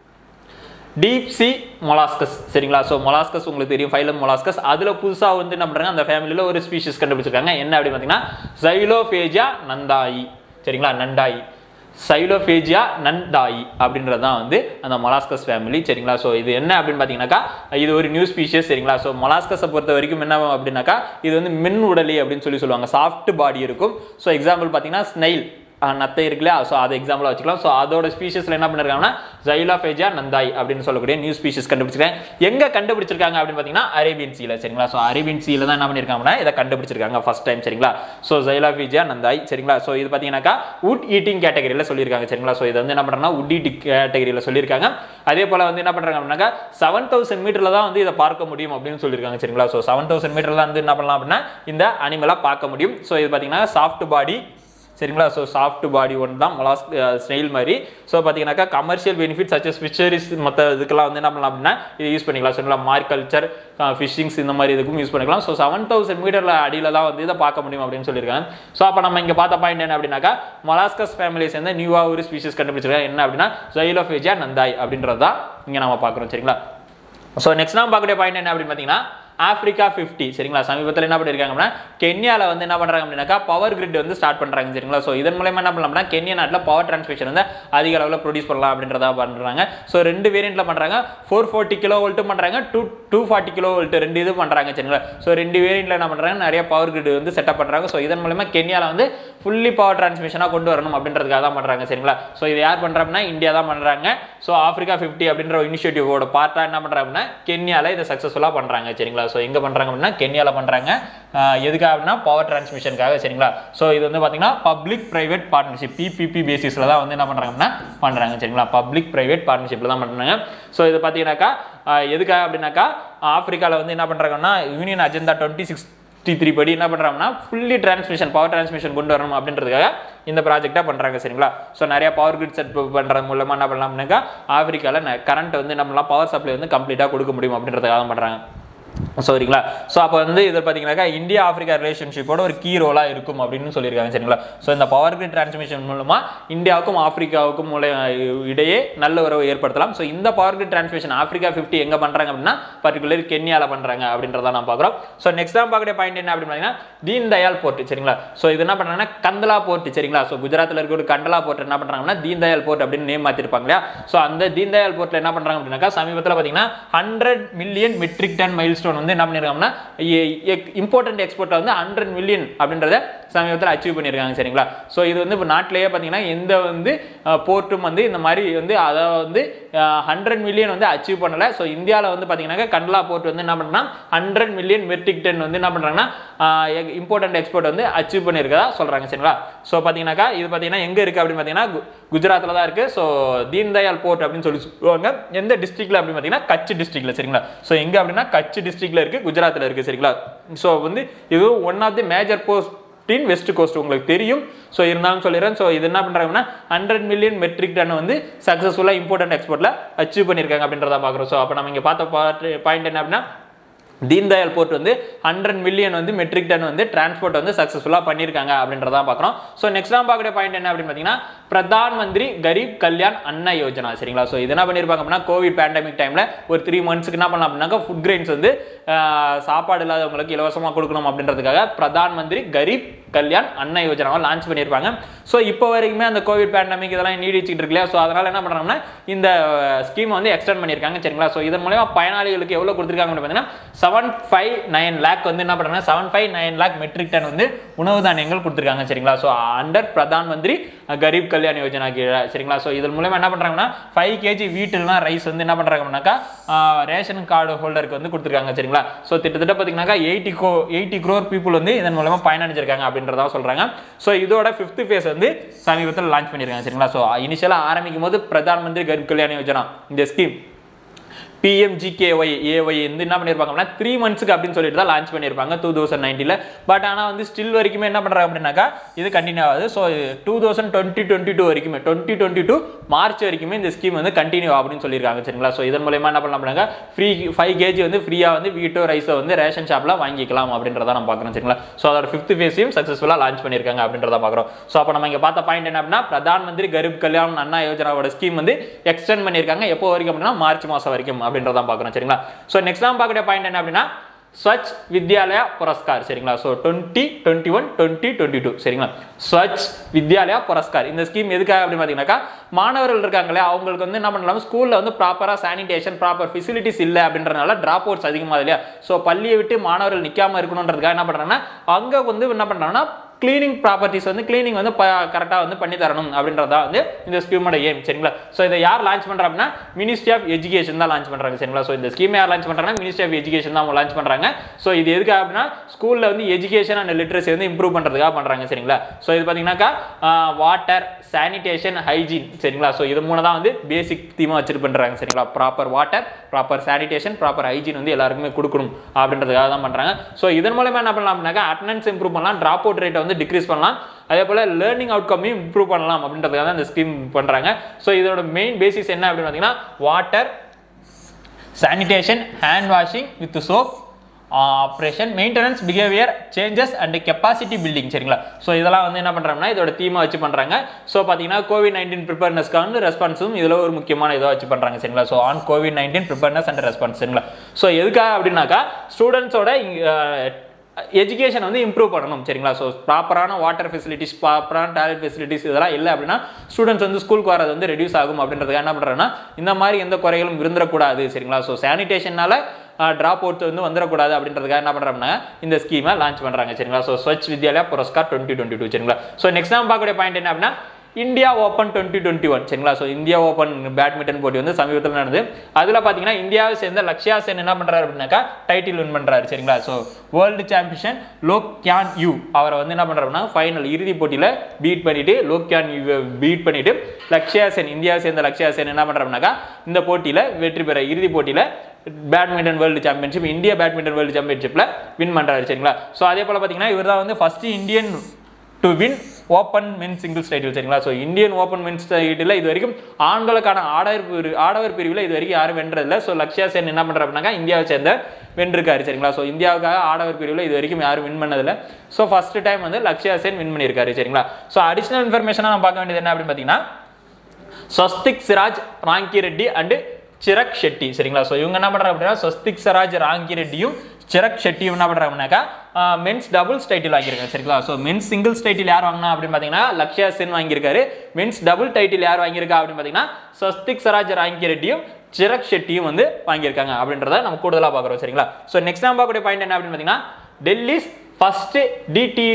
[SPEAKER 1] டீப் சி மொலாஸ்கஸ் சரிங்களா ஸோ மொலாஸ்கஸ் உங்களுக்கு தெரியும் ஃபைலம் மொலாஸ்கஸ் அதில் புதுசாக வந்து என்ன பண்ணுறாங்க அந்த ஃபேமிலியில் ஒரு ஸ்பீஷிஸ் கண்டுபிடிச்சிருக்காங்க என்ன அப்படின்னு பார்த்தீங்கன்னா ஜைலோஃபேஜியா நந்தாயி சரிங்களா நண்டாயி சைலோஃபேஜியா நண்டாயி அப்படின்றது தான் வந்து அந்த மொலாஸ்கஸ் ஃபேமிலி சரிங்களா ஸோ இது என்ன அப்படின்னு பார்த்தீங்கன்னாக்கா இது ஒரு நியூ ஸ்பீஷியஸ் சரிங்களா ஸோ மொலாஸ்கஸை பொறுத்த வரைக்கும் என்ன அப்படின்னாக்கா இது வந்து மின் உடலி அப்படின்னு சொல்லி சொல்லுவாங்க சாஃப்ட் பாடி இருக்கும் ஸோ எக்ஸாம்பிள் பார்த்தீங்கன்னா ஸ்னைல் நத்தை இருக்கு இல்லையா ஸோ அதை எக்ஸாம்பிளாக வச்சுக்கலாம் ஸோ அதோட ஸ்பீஷஸில் என்ன பண்ணிருக்காங்கன்னா ஜைலாஃபேஜியா நந்தாய் அப்படின்னு சொல்லக்கூடிய நியூ ஸ்பீஷஸ் கண்டுபிடிச்சிருக்காங்க எங்கே கண்டுபிடிச்சிருக்காங்க அப்படின்னு பார்த்தீங்கன்னா அரேபியன் சீல சரிங்களா ஸோ அரேபியன் சீல தான் என்ன பண்ணியிருக்காங்கன்னா இதை கண்டுபிடிச்சிருக்காங்க ஃபர்ஸ்ட் டைம் சரிங்களா ஸோ ஜைலாஃபேஜியா நந்தாய் சரிங்களா ஸோ இது பார்த்தீங்கன்னாக்கா உட் ஈட்டிங் கேட்டகரியில் சொல்லியிருக்காங்க சரிங்களா ஸோ இது வந்து என்ன பண்ணுறாங்கன்னா உட் ஈட்டிங் கேட்டகரியில் சொல்லியிருக்காங்க அதே போல் வந்து என்ன பண்ணுறாங்க அப்படின்னாக்கா செவன் தௌசண்ட் மீட்டரில் தான் வந்து இதை பார்க்க முடியும் அப்படின்னு சொல்லியிருக்காங்க சரிங்களா ஸோ செவன் தௌசண்ட் மீட்டரில் வந்து என்ன பண்ணலாம் அப்படின்னா இந்த அனிமலாக பார்க்க முடியும் ஸோ இது பார்த்தீங்கன்னா சாஃப்ட் பாடி சரிங்களா ஸோ சாஃப்ட் பாடி ஒன்று தான் மொலாஸ் ஸ்னெயில் மாதிரி ஸோ பார்த்தீங்கன்னாக்கா கமர்ஷியல் பெனிஃபிட் சச்சஸ் ஃபிஷரிஸ் மற்ற இதுக்கெல்லாம் வந்து என்ன பண்ணலாம் அப்படின்னா இது யூஸ் பண்ணிக்கலாம் சரிங்களா மார்க்கல்ச்சர் ஃபிஷிங்ஸ் இந்த மாதிரி இதுக்கும் யூஸ் பண்ணிக்கலாம் ஸோ செவன் தௌசண்ட் மீட்டரில் அடியில் தான் வந்து இதை பார்க்க முடியும் அப்படின்னு சொல்லியிருக்காங்க ஸோ அப்போ நம்ம இங்கே பார்த்த பாயிண்ட் என்ன அப்படின்னாக்கா மொலாஸ்கஸ் ஃபேமிலி சேர்ந்த நியூவாக ஒரு ஸ்பீஷஸ் கண்டுபிடிச்சிருக்காங்க என்ன அப்படின்னா ஜைலோஃபேஜியா நந்தாய் அப்படின்றது தான் இங்கே நம்ம பார்க்குறோம் சரிங்களா ஸோ நெக்ஸ்ட் நம்ம பார்க்கக்கூடிய பாயிண்ட் என்ன அப்படின்னு பார்த்தீங்கன்னா ஆஃப்ரிக்கா ஃபிஃப்டி சரிங்களா சமீபத்தில் என்ன பண்ணியிருக்காங்க அப்படின்னா கென்யாவில் வந்து என்ன பண்ணுறாங்க அப்படின்னாக்கா பவர் கிரிட் வந்து ஸ்டார்ட் பண்ணுறாங்க சரிங்களா ஸோ இதன் மூலயமா என்ன பண்ணலாம்னா கென்யா நாட்டில் பவர் டிரான்ஸ்மிஷன் வந்து அதிக அளவில் ப்ரொடியூஸ் பண்ணலாம் அப்படின்றதா பண்ணுறாங்க ஸோ ரெண்டு வேரியண்ட்டில் பண்ணுறாங்க ஃபோர் ஃபோர்ட்டி கிலோ வோல்ட்டும் பண்ணுறாங்க two two forty kilo volt ரெண்டு இது பண்ணுறாங்க சரிங்களா ஸோ ரெண்டு வேரியண்ட்டில் என்ன பண்ணுறாங்க நிறைய பவர் கிரிட் வந்து செட்டப் பண்ணுறாங்க ஸோ இதன் மூலமா கென்யாவில் வந்து ஃபுல்லி பவர் டிரான்ஸ்மிஷனாக கொண்டு வரணும் அப்படின்றதுக்காக தான் பண்ணுறாங்க சரிங்களா ஸோ இது யார் பண்ணுறாங்கன்னா இந்தியா தான் பண்ணுறாங்க ஸோ ஆஃப்ரிக்கா ஃபிஃப்டி அப்படின்ற இனிஷியேட்டிவோட பார்ட்டாக என்ன பண்ணுறாங்கன்னா கென்யாவில் இதை சக்ஸஸ்ஃபுல்லாக பண்ணுறாங்க சரிங்களா ஸோ எங்கே பண்ணுறாங்க அப்படின்னா கென்யாவில் பண்ணுறாங்க எதுக்காக அப்படின்னா பவர் டிரான்ஸ்மிஷனுக்காக சரிங்களா ஸோ இது வந்து பார்த்தீங்கன்னா பப்ளிக் ப்ரைவேட் பார்ட்னர்ஷிப் பிபிபி பேசிஸில் தான் வந்து என்ன பண்ணுறாங்கன்னா பண்ணுறாங்க சரிங்களா பப்ளிக் ப்ரைவேட் பார்ட்னர்ஷிப்பில் தான் பண்ணுறாங்க ஸோ இது பார்த்தீங்கன்னாக்கா எதுக்காக அப்படின்னாக்கா ஆஃப்ரிக்காவில் வந்து என்ன பண்ணுறாங்கன்னா union agenda twenty six sixty three படி என்ன பண்ணுறாங்கன்னா ஃபுல்லி டிரான்ஸ்மிஷன் பவர் டிரான்ஸ்மிஷன் கொண்டு வரணும் அப்படின்றதுக்காக இந்த ப்ராஜெக்டாக பண்ணுறாங்க சரிங்களா ஸோ நிறைய பவர் கிரிட் செட் பண்ணுறது மூலமாக என்ன பண்ணலாம் ஆஃப்ரிக்காவில் கரண்ட் வந்து நம்மளாம் பவர் சப்ளை வந்து கம்ப்ளீட்டாக கொடுக்க முடியும் அப்படின்றதுக்காக தான் பண்ணுறாங்க சரிங்களா ஸோ அப்போ வந்து இது பார்த்தீங்கன்னாக்கா இந்தியா ஆப்பிரிக்கா ரிலேஷன்ஷிப்போட ஒரு கீ ரோலாக இருக்கும் அப்படின்னு சொல்லியிருக்காங்க சரிங்களா ஸோ இந்த பவர் கிரிட் டிரான்ஸ்மிஷன் மூலமாக இந்தியாவுக்கும் ஆப்பிரிக்காவுக்கும் மூல இடையே நல்ல உறவு ஏற்படுத்தலாம் ஸோ இந்த power grid transmission Africa fifty எங்கே பண்ணுறாங்க அப்படின்னா பர்டிகுலர் கென்யாவில் பண்ணுறாங்க அப்படின்றத நான் பார்க்குறோம் ஸோ நெக்ஸ்ட் தான் பார்க்கக்கூடிய பாயிண்ட் என்ன அப்படின்னு பார்த்தீங்கன்னா தீன் தயாள் போர்ட் சரிங்களா ஸோ இது என்ன பண்ணுறாங்கன்னா கந்தலா போர்ட் சரிங்களா ஸோ குஜராத்தில் இருக்க ஒரு கண்டலா போர்ட் என்ன பண்ணுறாங்கன்னா தீன் தயாள் போர்ட் அப்படின்னு நேம் மாற்றிருப்பாங்க இல்லையா ஸோ அந்த தீன் தயாள் போர்ட்டில் என்ன பண்ணுறாங்க அப்படின்னாக்கா சமீபத்தில் பார்த்தீங்கன்னா hundred million metric ton milestone வந்து என்ன பண்ணியிருக்காங்கன்னா இம்பார்ட்டன்ட் எக்ஸ்போர்ட்டை வந்து ஹண்ட்ரட் மில்லியன் அப்படின்றத சமீபத்தில் அச்சீவ் பண்ணியிருக்காங்க சரிங்களா ஸோ இது வந்து இப்போ நாட்டிலேயே பார்த்தீங்கன்னா எந்த வந்து போர்ட்டும் வந்து இந்த மாதிரி வந்து அதை வந்து ஹண்ட்ரட் மில்லியன் வந்து அச்சீவ் பண்ணலை ஸோ இந்தியாவில் வந்து பார்த்தீங்கன்னா கண்டலா போர்ட் வந்து என்ன பண்ணுறா ஹண்ட்ரட் மில்லியன் மெட்ரிக் டன் வந்து என்ன பண்ணுறாங்கன்னா இம்பார்ட்டன்ட் எக்ஸ்போர்ட் வந்து அச்சீவ் பண்ணியிருக்கதா சொல்கிறாங்க சரிங்களா ஸோ பார்த்தீங்கன்னாக்கா இது பார்த்தீங்கன்னா எங்கே இருக்குது அப்படின்னு பார்த்தீங்கன்னா கு- குஜராத்தில் தான் இருக்குது ஸோ தீன் தயாள் போர்ட் அப்படின்னு சொல்லி சொல்லுவாங்க எந்த டிஸ்ட்ரிக்ட்ல அப்படின்னு பார்த்தீங்கன்னா கட்ச் டிஸ்ட்ரிக்ட்ல சரிங்களா ஸோ எங்கே அப்படின்னா கட்ச் டிஸ்ட்ரிக்ட்ல இருக்குது குஜராத்தில் இருக்குது சரிங்களா ஸோ வந்து இது one of the major ports in west coast உங்களுக்கு தெரியும் ஸோ இருந்தாலும் சொல்லிடுறேன் ஸோ இது என்ன பண்ணுறாங்கன்னா ஹண்ட்ரட் மில்லியன் மெட்ரிக் டன் வந்து சக்ஸஸ்ஃபுல்லாக இம்பார்ட்டன்ட் எக்ஸ்போர்ட்டில் அச்சீவ் பண்ணியிருக்காங்க அப்படின்றத பார்க்குறோம் ஸோ அப்போ நம்ம இங்கே பார்த்த பாயிண்ட் என்ன அப்படின்னா தீன் தயாள் போர்ட் வந்து ஹண்ட்ரட் மில்லியன் வந்து மெட்ரிக் டன் வந்து டிரான்ஸ்போர்ட் வந்து சக்ஸஸ்ஃபுல்லாக பண்ணியிருக்காங்க அப்படின்றத பார்க்குறோம் ஸோ நெக்ஸ்ட் நாம் பார்க்கக்கூடிய பாயிண்ட் என்ன அப்படின்னு பார்த்தீங்கன்னா பிரதான் மந்திரி கரீப் கல்யாண் அன்ன யோஜனா சரிங்களா ஸோ இது என்ன பண்ணியிருப்பாங்க அப்படின்னா கோவிட் பேண்டமிக் டைமில் ஒரு த்ரீ மந்த்ஸ்க்கு என்ன பண்ணலாம் அப்படின்னாக்கா ஃபுட் கிரெயின்ஸ் வந்து ஆஹ், சாப்பாடு இல்லாதவங்களுக்கு இலவசமாக கொடுக்கணும் அப்படின்றதுக்காக பிரதான் மந்திரி கரீப் கல்யாண் அன்ன யோஜனாவை லான்ச் பண்ணியிருப்பாங்க ஸோ இப்போ வரைக்குமே அந்த கோவிட் பேண்டமிக் இதெல்லாம் நீடிச்சிட்டு இருக்கு இல்லையா ஸோ அதனால் என்ன பண்ணுறாங்கன்னா இந்த ஸ்கீமை வந்து எக்ஸ்டெண்ட் பண்ணியிருக்காங்க சரிங்களா ஸோ இதன் மூலமா பயனாளிகளுக்கு எவ்வளோ கொடுத்துருக்காங்க அப்படின்னு பார்த்தீங்கன்னா செவன் ஃபைவ் நைன் லேக் வந்து என்ன பண்ணுறாங்க seven five nine lakh metric ton வந்து உணவு தானியங்கள் கொடுத்துருக்காங்க சரிங்களா ஸோ அண்டர் பிரதான் மந்திரி கரீப் கல்யாண் யோஜனா கீழே சரிங்களா ஸோ இதன் மூலமா என்ன பண்ணுறாங்கன்னா ஃபைவ் கேஜி வீட்டுலாம் ரைஸ் வந்து என்ன பண்ணுறாங்கன்னாக்கா ரேஷன் கார்டு ஹோல்டருக்கு வந்து கொடுத்துருக்காங்க சரிங்களா ஸோ கிட்டத்தட்ட பார்த்தீங்கன்னாக்கா எயிட்டி கோ எயிட்டி க்ரோர் பீப்புள் வந்து இதன் மூலமா பயனடைஞ்சிருக்காங்க அப்படின்றதா சொல்கிறாங்க ஸோ இதோட ஃபிஃப்த் ஃபேஸ் வந்து சமீபத்தில் லான்ச் பண்ணியிருக்காங்க சரிங்களா ஸோ இனிஷியலாக ஆரம்பிக்கும் போது பிரதான் மந்திரி கரீப் கல்யாண் யோஜனா இந்த ஸ்கீம் பிஎம்ஜிகேஒய் ஏஒய் வந்து என்ன பண்ணியிருப்பாங்க அப்படின்னா த்ரீ மந்த்ஸ்க்கு அப்படின்னு சொல்லிட்டு தான் லான்ச் பண்ணியிருப்பாங்க டூ தௌசண்ட் நைன்ட்டியில் பட் ஆனால் வந்து ஸ்டில் வரைக்குமே என்ன பண்ணுறாங்க அப்படின்னாக்கா இது கண்டினியூ ஆகுது so two thousand twenty twenty two வரைக்குமே டுவெண்ட்டி டுவெண்ட்டி டூ மார்ச் வரைக்குமே இந்த ஸ்கீம் வந்து கண்டினியூ அப்படின்னு சொல்லியிருக்காங்க சரிங்களா ஸோ இதன் மூலயமா என்ன பண்ணலாம் அப்படின்னாக்கா ஃப்ரீ ஃபைவ் கேஜி வந்து ஃப்ரீயாக வந்து வீட்டோ ரைஸோ வந்து ரேஷன் ஷாப்பில் வாங்கிக்கலாம் அப்படின்றத நம்ம பார்க்குறோம் சரிங்களா ஸோ அதோட ஃபிஃப்த் ஃபேஸையும் சக்ஸஸ்ஃபுல்லாக லான்ச் பண்ணியிருக்காங்க அப்படின்றத பார்க்குறோம் ஸோ அப்போ நம்ம இங்கே பார்த்த பாயிண்ட் என்ன அப்படின்னா பிரதான் மந்திரி கரீப் கல்யாண் அண்ணா யோஜனாவோட ஸ்கீம் வந்து எக்ஸ்டெண்ட் பண்ணியிருக்காங்க எப்போ வரைக்கும் அப்படின்னா மார்ச் மாதம் வரைக்கும் அப்படின்றத பார்க்குறோம் சரிங்களா ஸோ நெக்ஸ்ட் நாம் பார்க்கக்கூடிய பாயிண்ட் என்ன அப்படின்னா ஸ்வச் வித்யாலயா புரஸ்கார் சரிங்களா so twenty twenty one twenty twenty two சரிங்களா ஸ்வச் வித்யாலயா புரஸ்கார் இந்த ஸ்கீம் எதுக்காக அப்படின்னு பார்த்தீங்கன்னாக்கா மாணவர்கள் இருக்காங்களே அவங்களுக்கு வந்து என்ன பண்ணலாம் ஸ்கூலில் வந்து ப்ராப்பராக சானிடேஷன் ப்ராப்பர் ஃபெசிலிட்டிஸ் இல்லை அப்படின்றனால ட்ராப் அவுட்ஸ் அதிகமாக இல்லையா ஸோ பள்ளியை விட்டு மாணவர்கள் நிற்காம இருக்கணுன்றதுக்காக என்ன பண்ணுறாங்கன்னா அங்கே வந்து என்ன பண்ணுறாங்கன்னா க்ளீனிங் ப்ராப்பர்ட்டிஸ் வந்து க்ளீனிங் வந்து கரெக்டாக வந்து பண்ணி தரணும் அப்படின்றதா வந்து இந்த ஸ்கீமோட ஏம் சரிங்களா ஸோ இதை யார் லான்ச் பண்ணுறா அப்படின்னா மினிஸ்ட்ரி ஆஃப் எஜுகேஷன் தான் லான்ச் பண்ணுறாங்க சரிங்களா ஸோ இந்த ஸ்கீம் யார் லான்ச் பண்ணுறாங்கன்னா மினிஸ்ட்ரி ஆஃப் எஜுகேஷன் தான் அவங்க லான்ச் பண்ணுறாங்க ஸோ இது எதுக்காக அப்படின்னா ஸ்கூலில் வந்து எஜுகேஷன் அண்ட் லிட்ரஸி வந்து இம்ப்ரூவ் பண்ணுறதுக்காக பண்ணுறாங்க சரிங்களா ஸோ இது பார்த்தீங்கன்னாக்கா வாட்டர் சானிடேஷன் ஹைஜீன் சரிங்களா ஸோ இது மூணு தான் வந்து பேசிக் தீமாக வச்சுட்டு பண்ணுறாங்க சரிங்களா proper water proper sanitation proper hygiene வந்து எல்லாருக்குமே கொடுக்கணும் அப்படின்றதுக்காக தான் பண்ணுறாங்க ஸோ இதன் மூலமா என்ன பண்ணலாம் அப்படின்னாக்கா அட்டனன்ஸ் இம்ப்ரூவ் பண்ணலாம் ட்ராப் அவுட் ரேட்டை வந்து டிக்ரீஸ் பண்ணலாம் அதே போல் லேர்னிங் அவுட்கமையும் இம்ப்ரூவ் பண்ணலாம் அப்படின்றதுக்காக தான் இந்த ஸ்கீம் பண்ணுறாங்க ஸோ இதோட மெயின் பேசிஸ் என்ன அப்படின்னு பார்த்தீங்கன்னா water sanitation hand washing with soap operation maintenance behaviour changes and capacity building சரிங்களா ஸோ இதெல்லாம் வந்து என்ன பண்ணுறாங்கன்னா இதோட தீமாக வச்சு பண்ணுறாங்க ஸோ பார்த்தீங்கன்னா கோவிட் நைன்டீன் ப்ரிப்பேர்னஸ்க்கான ரெஸ்பான்ஸும் இதில் ஒரு முக்கியமான இதாக வச்சு பண்ணுறாங்க சரிங்களா so on COVID nineteen preparedness and response சரிங்களா ஸோ எதுக்காக அப்படின்னாக்கா ஸ்டூடெண்ட்ஸோட எஜுகேஷன் வந்து இம்ப்ரூவ் பண்ணணும் சரிங்களா ஸோ ப்ராப்பரான வாட்டர் ஃபெசிலிட்டிஸ் ப்ராப்பரான டாய்லெட் ஃபெசிலிட்டிஸ் இதெல்லாம் இல்லை அப்படின்னா ஸ்டூடெண்ட்ஸ் வந்து ஸ்கூலுக்கு வரது வந்து ரெடியூஸ் ஆகும் அப்படின்றதுக்காக என்ன பண்ணுறேன்னா இந்த மாதிரி எந்த குறைகளும் இருந்துடக்கூடாது சரிங்களா ஸோ சானிடேஷனால ட்ராப் அவுட் வந்து வந்துடக்கூடாது அப்படின்றதுக்காக என்ன பண்ணுறோம்னா இந்த ஸ்கீமை லான்ச் பண்ணுறாங்க சரிங்களா so Swachh Vidyalaya Puraskar twenty twenty two சரிங்களா ஸோ நெக்ஸ்ட் நம்ம பார்க்கக்கூடிய பாயிண்ட் என்ன அப்படின்னா India open twenty twenty one சரிங்களா ஸோ இந்தியா ஓப்பன் பேட்மிண்டன் போட்டி வந்து சமீபத்தில் நடந்தது அதில் பார்த்தீங்கன்னா இந்தியாவை சேர்ந்த லக்ஷயா சென் என்ன பண்ணுறாரு அப்படின்னாக்கா டைட்டில் வின் பண்ணுறாரு சரிங்களா so world champion Loh Kean Yew அவரை வந்து என்ன பண்ணுறாருன்னா ஃபைனல் இறுதி போட்டியில் பீட் பண்ணிட்டு லோக் கியான் யூ பீட் பண்ணிட்டு லக்ஷயா சென் இந்தியாவை சேர்ந்த லக்ஷயா சென் என்ன பண்ணுறாருனாக்கா இந்த போட்டியில் வெற்றி பெற இறுதி போட்டியில் badminton world championship India badminton world சாம்பியன்ஷிப்பில் வின் பண்ணுறாரு சரிங்களா ஸோ அதே போல் பார்த்தீங்கன்னா இவர் தான் வந்து first Indian to win open men's singles title சரிங்களா so Indian open men's title இது வரைக்கும் ஆண்களுக்கான ஆடவர் பிரிவு ஆடவர் பிரிவில் இது வரைக்கும் யாரும் வென்றதில்லை ஸோ லக்ஷயா சென் என்ன பண்ணுற அப்படின்னாக்கா இந்தியாவை சேர்ந்த வென்றிருக்காரு சரிங்களா ஸோ இந்தியாவுக்காக ஆடவர் பிரிவில் இது வரைக்கும் யாரும் வின் பண்ணதில்லை ஸோ ஃபர்ஸ்ட் டைம் வந்து லக்ஷயா சென் வின் பண்ணியிருக்காரு சரிங்களா ஸோ அடிஷனல் இன்ஃபர்மேஷனாக நம்ம பார்க்க வேண்டியது என்ன அப்படின்னு பார்த்தீங்கன்னா ஸ்வஸ்திக் சிராஜ் ராங்கி ரெட்டி அண்டு சிரக் ஷெட்டி சரிங்களா ஸோ இவங்க என்ன பண்ணுறாங்க அப்படின்னா ஸ்வஸ்திக் சிராஜ் ராங்கி ரெட்டியும் சிரக் ஷெட்டியும் என்ன பண்ணுறாங்கனாக்கா மென்ஸ் டபுள்ஸ் டைட்டில் வாங்கியிருக்காங்க சரிங்களா ஸோ மென்ஸ் சிங்கிள்ஸ் டைட்டில் யார் வாங்கினா அப்படின்னு பார்த்தீங்கன்னா லக்ஷயா சென் வாங்கியிருக்காரு மென்ஸ் டபுள் டைட்டில் யார் வாங்கியிருக்கா அப்படின்னு பார்த்தீங்கன்னா ஸ்வஸ்திக் சிராஜ் ராங்கி ரெட்டியும் சிரக் ஷெட்டியும் வந்து வாங்கியிருக்காங்க அப்படின்றத நம்ம கூடுதலாக பார்க்குறோம் சரிங்களா ஸோ நெக்ஸ்ட் நம்ம பார்க்கக்கூடிய பாயிண்ட் என்ன அப்படின்னு பார்த்தீங்கன்னா Delhi's first 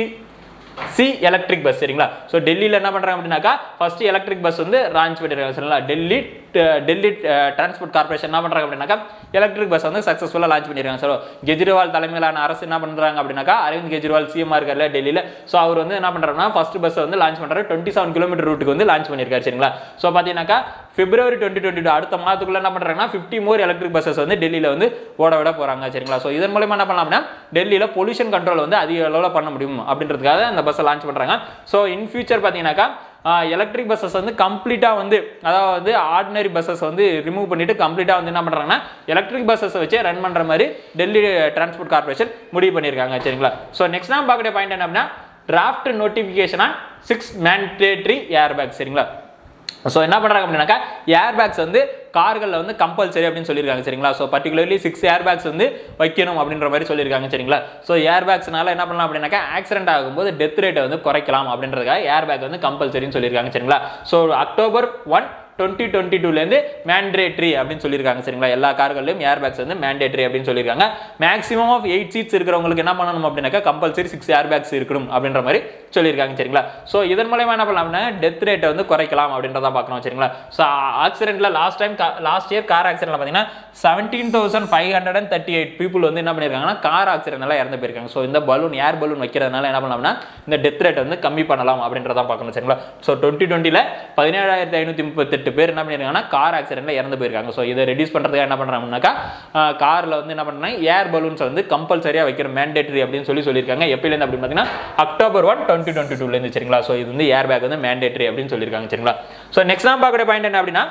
[SPEAKER 1] DTC electric bus சரிங்களா ஸோ டெல்லியில் என்ன பண்ணுறாங்க அப்படின்னாக்கா ஃபர்ஸ்ட் எலக்ட்ரிக் பஸ் வந்து லான்ச் பண்ணிருக்காங்க சரிங்களா டெல்லி ட- டெல்லி டிரான்ஸ்போர்ட் கார்பரேஷன் என்ன பண்ணுறாங்க அப்படின்னாக்கா எலக்ட்ரிக் பஸ் வந்து சக்ஸஸ்ஃபுல்லாக லான்ச் பண்ணிருக்காங்க ஸோ கெஜ்ரிவால் தலைமையிலான அரசு என்ன பண்ணுறாங்க அப்படின்னாக்கா அரவிந்த் கெஜ்ரிவால் சிஎம் இருக்கார்ல டெல்லியில் ஸோ அவர் வந்து என்ன பண்ணுறாருன்னா ஃபர்ஸ்ட் பஸ் வந்து லான்ச் பண்ணுறாரு டுவெண்ட்டி செவன் கிலோமீட்டர் ரூட்டுக்கு வந்து லான்ச் பண்ணியிருக்காரு சரிங்களா ஸோ பார்த்தீங்கன்னாக்கா பிப்ரவரி டுவெண்ட்டி டுவெண்ட்டி டூ அடுத்த மாதத்துக்குள்ள என்ன பண்ணுறாங்கன்னா ஃபிஃப்டி மோர் எலக்ட்ரிக் பஸ்ஸஸ் வந்து டெல்லியில் வந்து ஓட விட போகிறாங்க சரிங்களா ஸோ இதன் மூலமா என்ன பண்ணலாம் அப்படின்னா டெல்லியில் பொல்யூஷன் கண்ட்ரோல் வந்து அதிக அளவில் பண்ண முடியும் அப்படின்றதுக்காக அந்த பஸ்ஸை லான்ச் பண்ணுறாங்க ஸோ இன் ஃபியூச்சர் பார்த்தீங்கன்னாக்கா எலக்ட்ரிக் பஸ்ஸஸ் வந்து கம்ப்ளீட்டாக வந்து அதாவது வந்து ஆர்டினரி பஸ்ஸஸ் வந்து ரிமூவ் பண்ணிட்டு கம்ப்ளீட்டாக வந்து என்ன பண்ணுறாங்கன்னா எலக்ட்ரிக் பஸ்ஸஸ் வச்சு ரன் பண்ணுற மாதிரி டெல்லி டிரான்ஸ்போர்ட் கார்பரேஷன் முடிவு பண்ணியிருக்காங்க சரிங்களா ஸோ நெக்ஸ்ட் நான் பார்க்கக்கூடிய பாயிண்ட் என்ன அப்படின்னா draft notification on six mandatory airbag சரிங்களா ஸோ என்ன பண்ணுறாங்க அப்படின்னாக்கா ஏர் பேக்ஸ் வந்து கார்களில் வந்து கம்பல்சரி அப்படின்னு சொல்லியிருக்காங்க சரிங்களா so particularly six airbags வந்து வைக்கணும் அப்படின்ற மாதிரி சொல்லியிருக்காங்க சரிங்களா ஸோ ஏர் பேக்ஸ்னால என்ன பண்ணலாம் அப்படின்னாக்கா ஆக்சிடென்ட் ஆகும்போது டெத் ரேட்டை வந்து குறைக்கலாம் அப்படின்றதுக்காக ஏர் பேக் வந்து கம்பல்சரின்னு சொல்லியிருக்காங்க சரிங்களா so October one twenty twenty டூலேருந்து மேண்டேட்ரி அப்படின்னு சொல்லியிருக்காங்க சரிங்களா எல்லா கார்கள்லையும் ஏர் பேக்ஸ் வந்து மேண்டேட்ரி அப்படின்னு சொல்லியிருக்காங்க மேக்ஸிமம் ஆஃப் எயிட் சீட்ஸ் இருக்கிறவங்களுக்கு என்ன பண்ணணும் அப்படின்னாக்கா கம்பல்சரி சிக்ஸ் ஏர் பேக்ஸ் இருக்கணும் அப்படின்ற மாதிரி சொல்லியிருக்காங்க சரிங்களா ஸோ இதன் மூலயமா என்ன பண்ணலாம் அப்படின்னா டெத் ரேட்டை வந்து குறைக்கலாம் அப்படின்றத பார்க்கணும் சரிங்களா ஸோ ஆக்சிடென்ட்ல last time last year car ஆக்சிடென்ட்ல பார்த்தீங்கன்னா seventeen thousand five hundred and thirty eight people வந்து என்ன பண்ணியிருக்காங்கன்னா கார் ஆக்சிடென்ட்ல இறந்து போயிருக்காங்க ஸோ இந்த பலூன் ஏர் பலூன் வைக்கிறதுனால என்ன பண்ணலாம்னா இந்த டெத் ரேட் வந்து கம்மி பண்ணலாம் அப்படின்றத பார்க்கணும் சரிங்களா ஸோ டுவெண்ட்டி டுவெண்ட்டியில் பதினேழாயிரத்தி ஐநூற்றி முப்பத்தெட்டு பேர் என்ன பண்ணியிருக்காங்கன்னா கார் ஆக்சிடென்ட்ல இறந்து போயிருக்காங்க ஸோ இதை ரெடியூஸ் பண்ணுறதுக்காக என்ன பண்ணுறாங்கன்னாக்கா காரில் வந்து என்ன பண்ணுறாங்க ஏர் பலூன்ஸ் வந்து கம்பல்சரியாக வைக்கிற மேண்டேட்டரி அப்படின்னு சொல்லி சொல்லியிருக்காங்க எப்பயிலேருந்து அப்படின்னு பார்த்தீங்கன்னா அக்டோபர் ஒன் டுவெண்ட்டி டுவெண்ட்டி டூலேருந்து சரிங்களா ஸோ இது வந்து ஏர் பேக் வந்து மேண்டேட்டரி அப்படின்னு சொல்லியிருக்காங்க சரிங்களா ஸோ நெக்ஸ்ட் நான் பார்க்கக்கூடிய பாயிண்ட் என்ன அப்படின்னா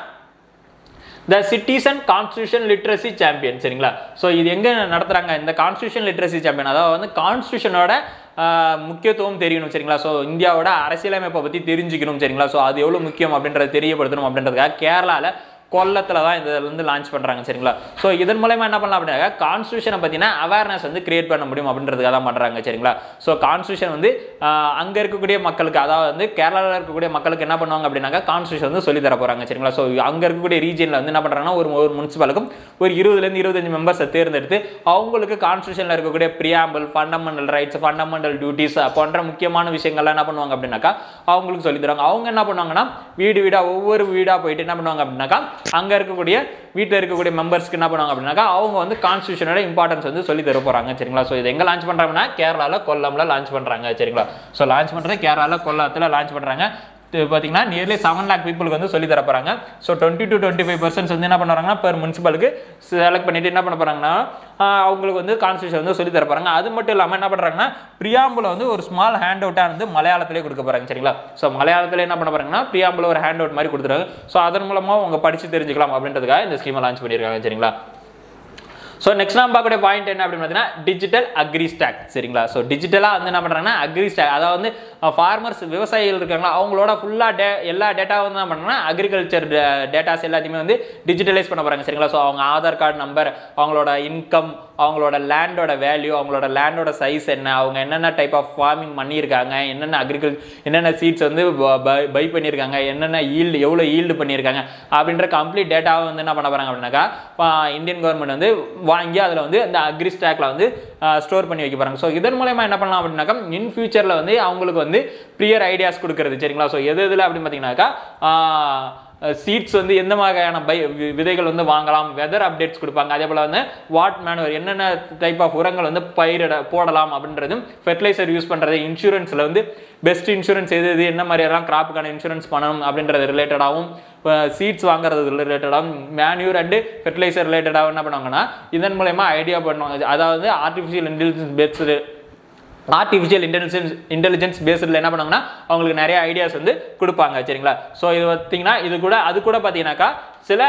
[SPEAKER 1] the citizen constitution literacy champion சரிங்களா ஸோ இது எங்கே நடத்துகிறாங்க இந்த கான்ஸ்டியூஷன் லிட்ரஸி சாம்பியன் அதாவது வந்து கான்ஸ்டியூஷனோட முக்கியத்துவம் தெரியணும் சரிங்களா ஸோ இந்தியாவோட அரசியலமைப்பை பற்றி தெரிஞ்சுக்கணும் சரிங்களா ஸோ அது எவ்வளோ முக்கியம் அப்படின்றத தெரியப்படுத்தணும் அப்படின்றதுக்காக கேரளாவில் கொல்லத்தில் தான் இதில் வந்து லான்ச் பண்ணுறாங்க சரிங்களா ஸோ இதன் மூலயமா என்ன பண்ணலாம் அப்படின்னா கான்ஸ்டியூஷனை பற்றின அவேர்னஸ் வந்து கிரியேட் பண்ண முடியும் அப்படின்றதுக்காக தான் பண்ணுறாங்க சரிங்களா ஸோ கான்ஸ்டியூஷன் வந்து அங்கே இருக்கக்கூடிய மக்களுக்கு அதாவது வந்து கேரளாவில் இருக்கக்கூடிய மக்களுக்கு என்ன பண்ணுவாங்க அப்படின்னாக்கா கான்ஸ்டியூஷன் வந்து சொல்லி தர போகிறாங்க சரிங்களா ஸோ அங்கே இருக்கக்கூடிய ரீஜனில் வந்து என்ன பண்ணுறாங்கன்னா ஒரு ஒரு முனிசிபாலுக்கும் ஒரு இருபதுலேருந்து இருபத்தஞ்சு மெம்பர்ஸை தேர்ந்தெடுத்து அவங்களுக்கு கான்ஸ்டியூஷனில் இருக்கக்கூடிய preamble fundamental rights fundamental duties போன்ற முக்கியமான விஷயங்கள்லாம் என்ன பண்ணுவாங்க அப்படின்னாக்கா அவங்களுக்கு சொல்லி தருவாங்க அவங்க என்ன பண்ணுவாங்கன்னா வீடு வீடாக ஒவ்வொரு வீடாக போயிட்டு என்ன பண்ணுவாங்க அப்படின்னாக்கா அங்கே இருக்கக்கூடிய வீட்டில் இருக்கக்கூடிய மெம்பர்ஸ்க்கு என்ன பண்ணுவாங்க அப்படின்னாக்கா அவங்க வந்து கான்ஸ்டியூஷனோட இம்பார்ட்டன்ஸ் வந்து சொல்லி தர போகிறாங்க சரிங்களா ஸோ இது எங்கே லான்ச் பண்ணுறாங்கன்னா கேரளாவில் கொல்லம்ல லான்ச் பண்ணுறாங்க சரிங்களா ஸோ லான்ச் பண்ணுறது கேரளாவில் கொல்லத்தில் லான்ச் பண்ணுறாங்க பார்த்தீங்கன்னா நியர்லி செவன் லேக் பீப்புளுக்கு வந்து சொல்லி தர போகிறாங்க so twenty to twenty five percent வந்து என்ன பண்ணுறாங்கன்னா பெர் முனிசிபலுக்கு செலக்ட் பண்ணிட்டு என்ன பண்ண போகிறாங்கன்னா அவங்களுக்கு வந்து கான்ஸ்டியூஷன் வந்து சொல்லி தர போகிறாங்க அது மட்டும் இல்லாமல் என்ன பண்ணுறாங்கன்னா பிரியாம்பில் வந்து ஒரு ஸ்மால் ஹேண்ட் அவுட்டாக வந்து மலையாளத்திலே கொடுக்க போகிறாங்க சரிங்களா ஸோ மலையாளத்தில் என்ன பண்ண போகிறாங்கன்னா பிரியாம்பில் ஒரு ஹேண்ட் அவுட் மாதிரி கொடுத்துருக்காங்க ஸோ அதன் மூலமாக அவங்க படித்து தெரிஞ்சுக்கலாம் அப்படின்றதுக்காக இந்த ஸ்கீமை லான்ச் பண்ணியிருக்காங்க சரிங்களா ஸோ நெக்ஸ்ட் நம்ம பார்க்கக்கூடிய பாயிண்ட் என்ன அப்படின்னு பார்த்தீங்கன்னா டிஜிட்டல் அக்ரி ஸ்டாக் சரிங்களா ஸோ டிஜிட்டலாக வந்து என்ன பண்ணுறாங்கன்னா அக்ரி ஸ்டாக் அதாவது வந்து ஃபார்மர்ஸ் விவசாயிகள் இருக்காங்களா அவங்களோட ஃபுல்லாக டே எல்லா டேட்டாவும் வந்து என்ன பண்ணுறாங்கன்னா அக்ரிகல்ச்சர் டேட்டாஸ் எல்லாத்தையுமே வந்து டிஜிட்டலைஸ் பண்ண போகிறாங்க சரிங்களா ஸோ அவங்க ஆதார் கார்டு நம்பர் அவங்களோட இன்கம் அவங்களோட லேண்டோட வேல்யூ அவங்களோட லேண்டோட சைஸ் என்ன அவங்க என்னென்ன டைப் ஆஃப் ஃபார்மிங் பண்ணியிருக்காங்க என்னென்ன அக்ரிகல் என்னென்ன சீட்ஸ் வந்து பை பண்ணியிருக்காங்க என்னென்ன ஈல்டு எவ்வளோ ஈல்டு பண்ணியிருக்காங்க அப்படின்ற கம்ப்ளீட் டேட்டாவை வந்து என்ன பண்ண போகிறாங்க அப்படின்னாக்கா இந்தியன் கவர்மெண்ட் வந்து வாங்கி அதில் வந்து இந்த அக்ரி ஸ்டாக்ல வந்து ஸ்டோர் பண்ணி வைக்க போகிறாங்க ஸோ இதன் மூலயமா என்ன பண்ணலாம் அப்படின்னாக்கா இன் ஃபியூச்சரில் வந்து அவங்களுக்கு வந்து கிளியர் ஐடியாஸ் கொடுக்கறது சரிங்களா ஸோ எது எதில் அப்படின்னு பார்த்தீங்கன்னாக்கா சீட்ஸ் வந்து எந்த மாதிரியான பை வி- விதைகள் வந்து வாங்கலாம் வெதர் அப்டேட்ஸ் கொடுப்பாங்க அதே போல் வந்து வாட் மேனுவர் என்னென்ன டைப் ஆஃப் உரங்கள் வந்து பயிரிட போடலாம் அப்படின்றதும் ஃபெர்டிலைசர் யூஸ் பண்ணுறது இன்சூரன்ஸில் வந்து பெஸ்ட் இன்சூரன்ஸ் எது எது என்ன மாதிரியெல்லாம் கிராப்புக்கான இன்சூரன்ஸ் பண்ணணும் அப்படின்றது ரிலேட்டடாகவும் சீட்ஸ் வாங்குறது ரிலேட்டடாகவும் மேன்யூர் அண்டு ஃபெர்டிலைசர் ரிலேட்டடாகவும் என்ன பண்ணுவாங்கன்னா இதன் மூலயமா ஐடியா பண்ணுவாங்க அதாவது artificial intelligence based artificial intelligence intelligence பேஸ்டில் என்ன பண்ணுவாங்கன்னா அவங்களுக்கு நிறைய ஐடியாஸ் வந்து கொடுப்பாங்க சரிங்களா ஸோ இது பார்த்தீங்கன்னா இது கூட அது கூட பார்த்தீங்கன்னாக்கா சில